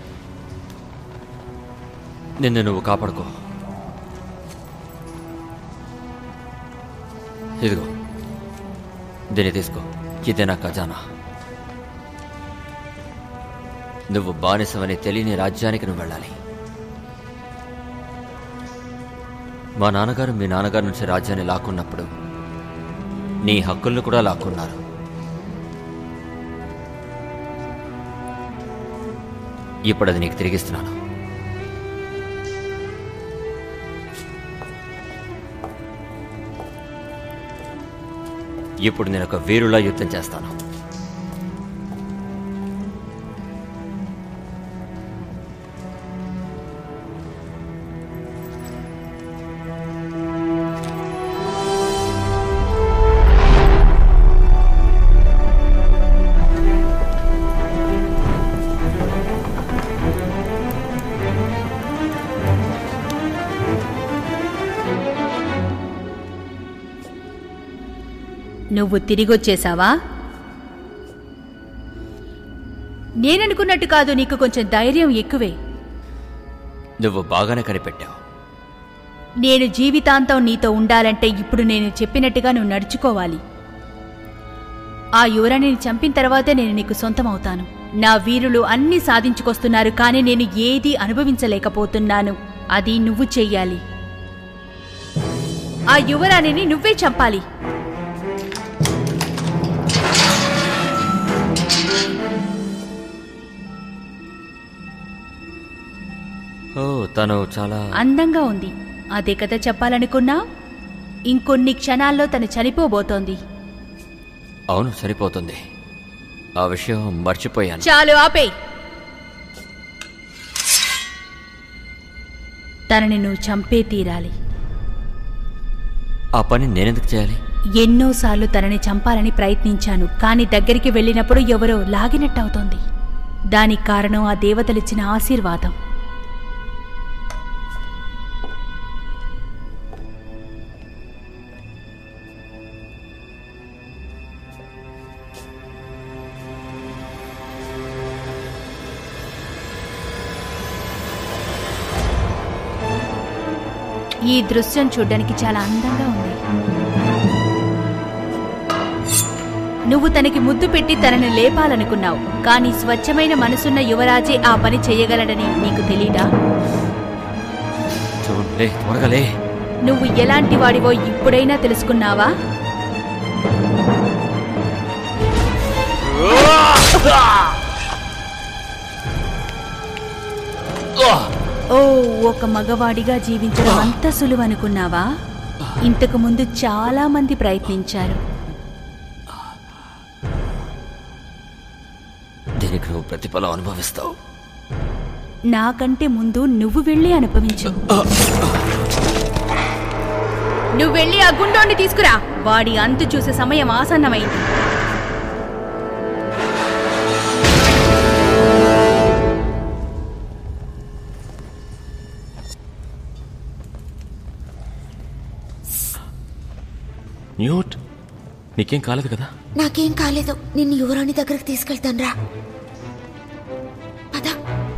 నిన్ను నువ్వు కాపాడుకో ఇదిగో దీన్ని తీసుకో ఇదే నా ఖజానా నువ్వు బానిసవని తెలియని రాజ్యానికి నువ్వు వెళ్ళాలి మా నాన్నగారు మీ నాన్నగారి నుంచి రాజ్యాన్ని లాక్కున్నప్పుడు నీ హక్కులను కూడా లాక్కున్నారు ఇప్పుడు అది నీకు తిరిగిస్తున్నాను ఇప్పుడు నేను ఒక వీరులా యుద్ధం చేస్తాను నువ్వు తిరిగొచ్చేశావా నేననుకున్నట్టు కాదు నీకు కొంచెం ధైర్యం ఎక్కువే నువ్వు బాగానే కనిపెట్టావు నేను జీవితాంతం నీతో ఉండాలంటే ఇప్పుడు నేను చెప్పినట్టుగా నువ్వు నడుచుకోవాలి ఆ యువరాణిని చంపిన తర్వాతే నేను నీకు సొంతమవుతాను నా వీరులు అన్ని సాధించుకొస్తున్నారు కానీ నేను ఏదీ అనుభవించలేకపోతున్నాను అది నువ్వు చెయ్యాలి ఆ యువరాణిని నువ్వే చంపాలి ఓ తను చాలా అందంగా ఉంది అదే కథ చెప్పాలనుకున్నా ఇంకొన్ని క్షణాల్లో తను చనిపోబోతోంది అవును సరిపోతుంది ఆ విషయం మర్చిపోయాను చాలు ఆపే తనని నువ్వు చంపే తీరాలి ఆ పని నేనెందుకు చేయాలి ఎన్నోసార్లు తనని చంపాలని ప్రయత్నించాను కానీ దగ్గరికి వెళ్ళినప్పుడు ఎవరో లాగినట్టవుతోంది దానికి కారణం ఆ దేవతలిచ్చిన ఆశీర్వాదం ఈ దృశ్యం చూడ్డానికి చాలా అందంగా ఉంది నువ్వు తనకి ముద్దు పెట్టి తనని లేపాలనుకున్నావు కానీ స్వచ్ఛమైన మనసున్న యువరాజే ఆ పని చెయ్యగలడని నీకు తెలీదా చూడలే త్వరగా లే నువ్వు ఎలాంటి వాడివో ఇప్పుడైనా తెలుసుకున్నావా ఓ ఒక మగవాడిగా జీవించడం అంత సులువనుకున్నావా ఇంతకు ముందు చాలా మంది ప్రయత్నించారు దీనికి నువ్వు ప్రతిఫలం అనుభవిస్తావు నాకంటే ముందు నువ్వు వెళ్ళి అనుభవించు నువ్వు వెళ్ళి ఆ గుండోని తీసుకురా వాడి అంతు చూసే సమయం ఆసన్నమైంది న్యూట్ నీకేం కాలేదు కదా నాకేం కాలేదు నిన్ను యువరాణి దగ్గరకు తీసుకెళ్తాను రా పద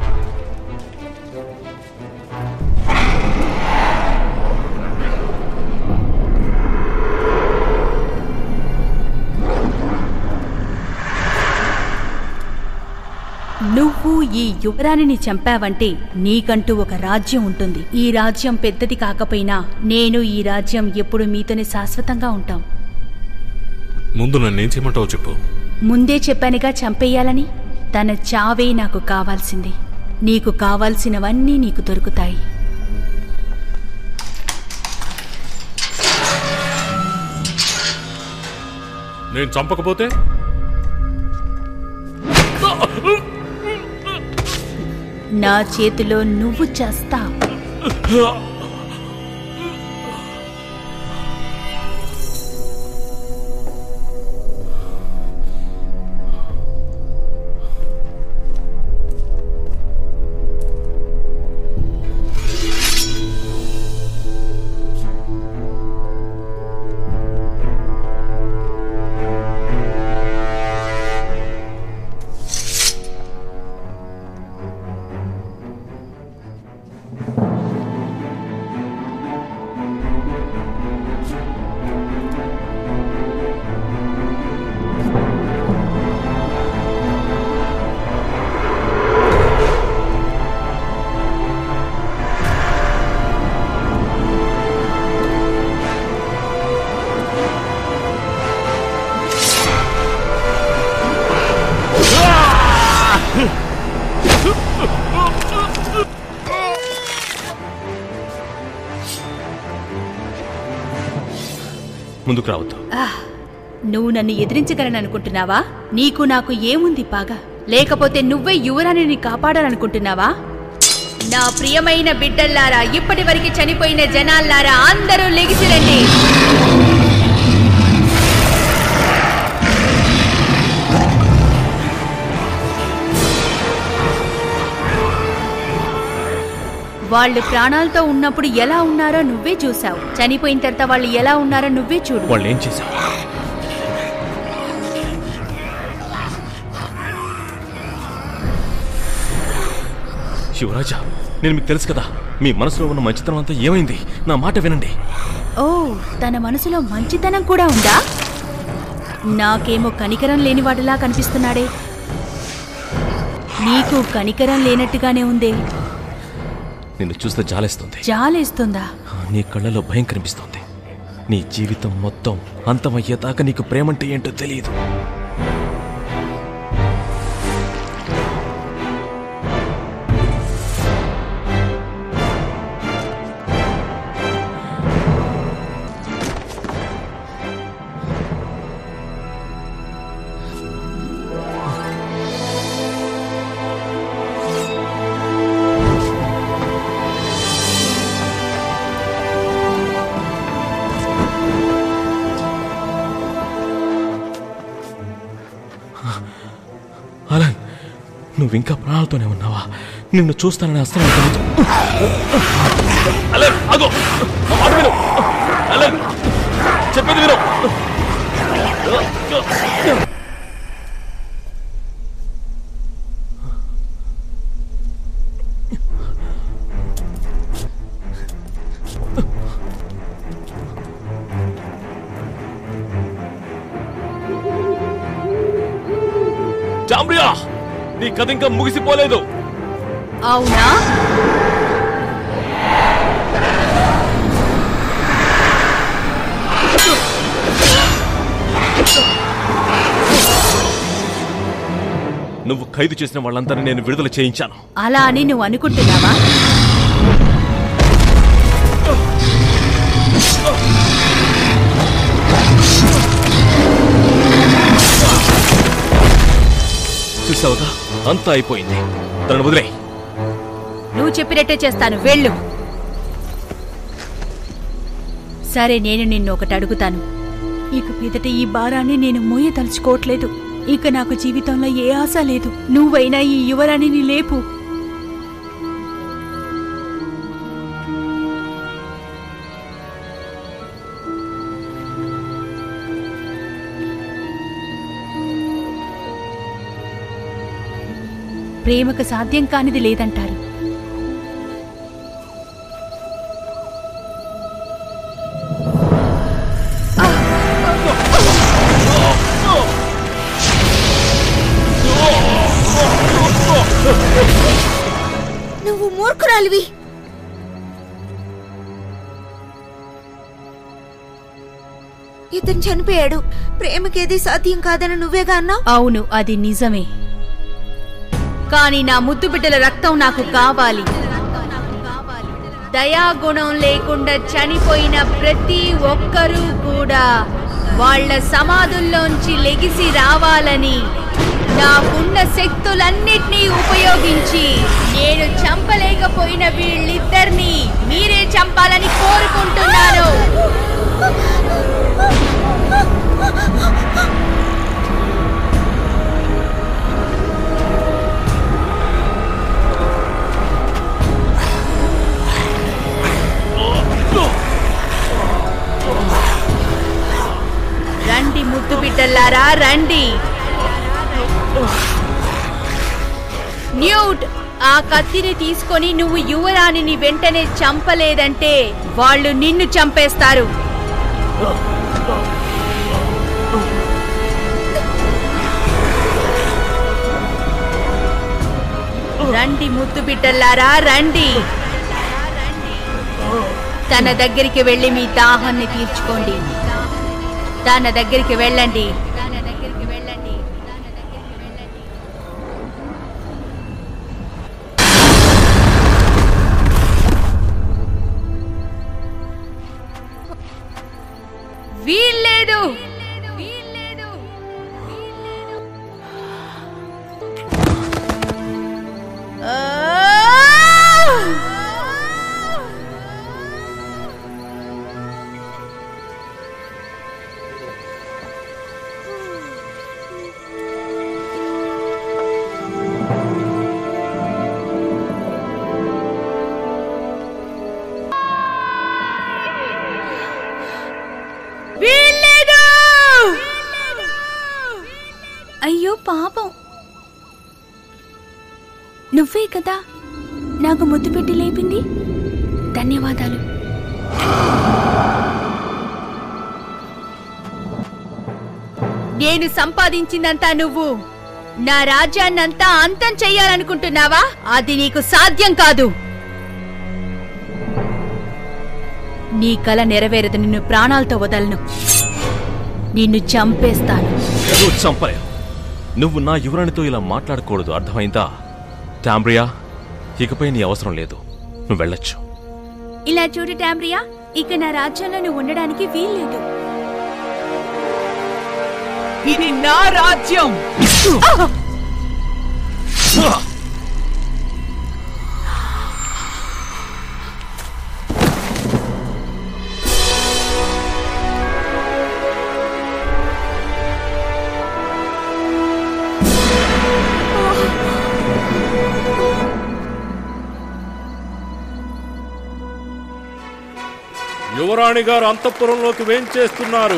నువ్వు ఈ యువరాణిని చంపావంటే నీకంటూ ఒక రాజ్యం ఉంటుంది ఈ రాజ్యం పెద్దది కాకపోయినా నేను ఈ రాజ్యం ఎప్పుడు మీతోనే శాశ్వతంగా ఉంటాం ముందు నన్నేం చేయమంటావు చెప్పు ముందే చెప్పానుగా చంపేయాలని తన చావే నాకు కావాల్సింది నీకు కావాల్సినవన్నీ నీకు దొరుకుతాయి నేను చంపకపోతే నా చేతిలో నువ్వు చేస్తావు ముందుకు రావద్దు ఆహ్, నువ్వు నన్ను ఎదిరించగలననుకుంటున్నావా నీకు నాకు ఏముంది పాగా లేకపోతే నువ్వే యువరాణిని కాపాడాలనుకుంటున్నావా నా ప్రియమైన బిడ్డల్లారా ఇప్పటి వరకు చనిపోయిన జనాల్లారా అందరూ లెగిసిరండి వాళ్ళు ప్రాణాలతో ఉన్నప్పుడు ఎలా ఉన్నారో నువ్వే చూసావు చనిపోయిన తర్వాత వాళ్ళు ఎలా ఉన్నారో నువ్వే చూడు వాళ్ళు ఏం చేశావు శివరాజా నేను మీకు తెలుసు కదా మీ మనసులో ఉన్న మంచితనం అంతా ఏమైంది నా మాట వినండి ఓ తన మనసులో మంచితనం కూడా ఉందా నాకేమో కనికరం లేనివాడిలా కనిపిస్తున్నాడే నీకు కనికరం లేనట్టుగానే ఉందే నిన్ను చూస్తే జాలేస్తుంది జాలేస్తుందా నీ కళ్ళలో భయం కనిపిస్తోంది నీ జీవితం మొత్తం అంతమయ్యేదాకా నీకు ప్రేమంటే ఏంటో తెలియదు అలన్ నువ్వు ఇంకా ప్రాణాలతోనే ఉన్నావా నిన్ను చూస్తానని అస్సలు అనుకోలేదు అలన్ ఆగో నా మాట విను అలన్ చెప్పేది విను జాంబ్రియా నీ కథ ఇంకా ముగిసిపోలేదు అవునా నువ్వు ఖైదు చేసిన వాళ్ళందరినీ నేను విడుదల చేయించాను అలా అని నువ్వు అనుకుంటున్నావా చూసావుగా అంతా అయిపోయింది తనను వదిలే నువ్వు చెప్పినట్టే చేస్తాను వెళ్ళు సరే నేను నిన్ను ఒకటి అడుగుతాను ఇక మీదట ఈ భారాన్ని నేను మోయదలుచుకోవట్లేదు ఇక నాకు జీవితంలో ఏ ఆశ లేదు నువ్వైనా ఈ యువరాణిని లేపు ప్రేమకు సాధ్యం కానిది లేదంటారు నువ్వు మూర్ఖురాలివి ఇతను చనిపోయాడు ప్రేమకేది సాధ్యం కాదని నువ్వేగా అన్నావు అవును అది నిజమే కానీ నా ముద్దు బిడ్డల రక్తం నాకు కావాలి దయాగుణం లేకుండా చనిపోయిన ప్రతి ఒక్కరూ కూడా వాళ్ళ సమాధుల్లోంచి లెగిసి రావాలని నాకున్న శక్తులన్నిటినీ ఉపయోగించి నేను చంపలేకపోయిన వీళ్ళిద్దరినీ మీరే చంపాలని కోరుకుంటున్నాను రండి ముద్దు బిడ్డల్లారా రండి న్యూట్ ఆ కత్తిని తీసుకొని నువ్వు యువరాణిని వెంటనే చంపలేదంటే వాళ్ళు నిన్ను చంపేస్తారు రండి ముద్దు బిడ్డల్లారా రండి తన దగ్గరికి వెళ్ళి మీ దాహాన్ని తీర్చుకోండి తన దగ్గరికి వెళ్ళండి వీల్లేదు వీల్లేదు అయ్యో పాపం నువ్వే కదా నాకు ముద్దు పెట్టి లేపింది ధన్యవాదాలు నేను సంపాదించిందంతా నువ్వు నా రాజ్యాన్నంతా అంతం చెయ్యాలనుకుంటున్నావా అది నీకు సాధ్యం కాదు నీ కల నెరవేరదు నిన్ను ప్రాణాలతో వదలను నిన్ను చంపేస్తాను నువ్వు చంపలేవు నువ్వు నా యువరాణితో ఇలా మాట్లాడకూడదు అర్థమైందా టాంబ్రియా ఇకపై నీ అవసరం లేదు నువ్వు వెళ్ళొచ్చు ఇలా చూడు టాంబ్రియా ఇక నా రాజ్యంలో నువ్వు ఉండడానికి వీల్లేదు ఇది నా రాజ్యం యువరాణి గారు అంతఃపురంలోకి వేంచేస్తున్నారు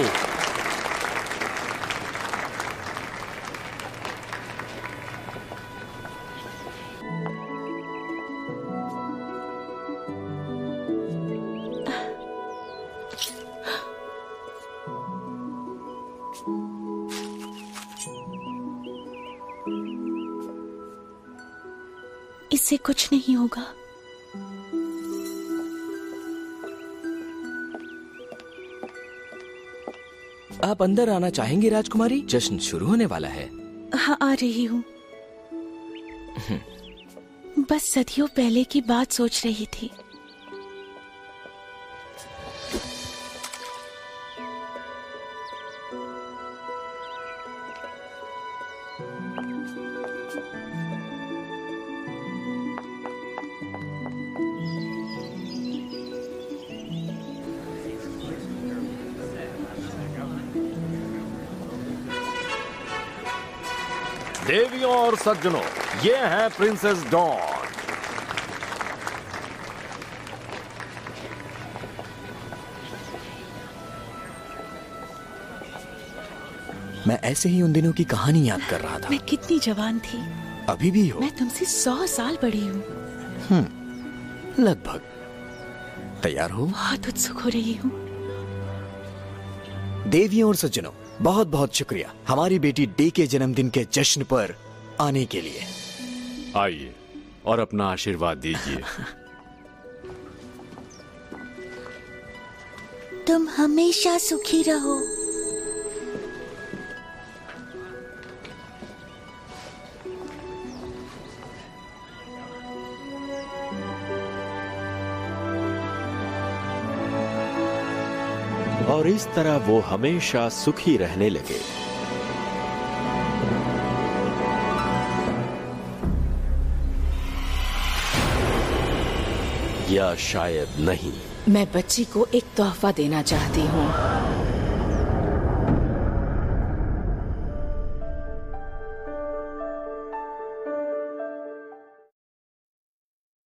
इससे कुछ नहीं होगा आप अंदर आना चाहेंगी राजकुमारी जश्न शुरू होने वाला है हाँ आ रही हूँ बस सदियों पहले की बात सोच रही थी देवियों और सज्जनों ये है प्रिंसेस डॉन मैं ऐसे ही उन दिनों की कहानी याद कर रहा था मैं कितनी जवान थी अभी भी हो मैं तुमसे सौ साल बड़ी हूँ हम्म लगभग तैयार हो बहुत उत्सुक हो रही हूँ देवियों और सज्जनों बहुत बहुत शुक्रिया हमारी बेटी डे के जन्मदिन के जश्न पर आने के लिए आइए और अपना आशीर्वाद दीजिए तुम हमेशा सुखी रहो और इस तरह वो हमेशा सुखी रहने लगे या शायद नहीं मैं बच्ची को एक तोहफा देना चाहती हूँ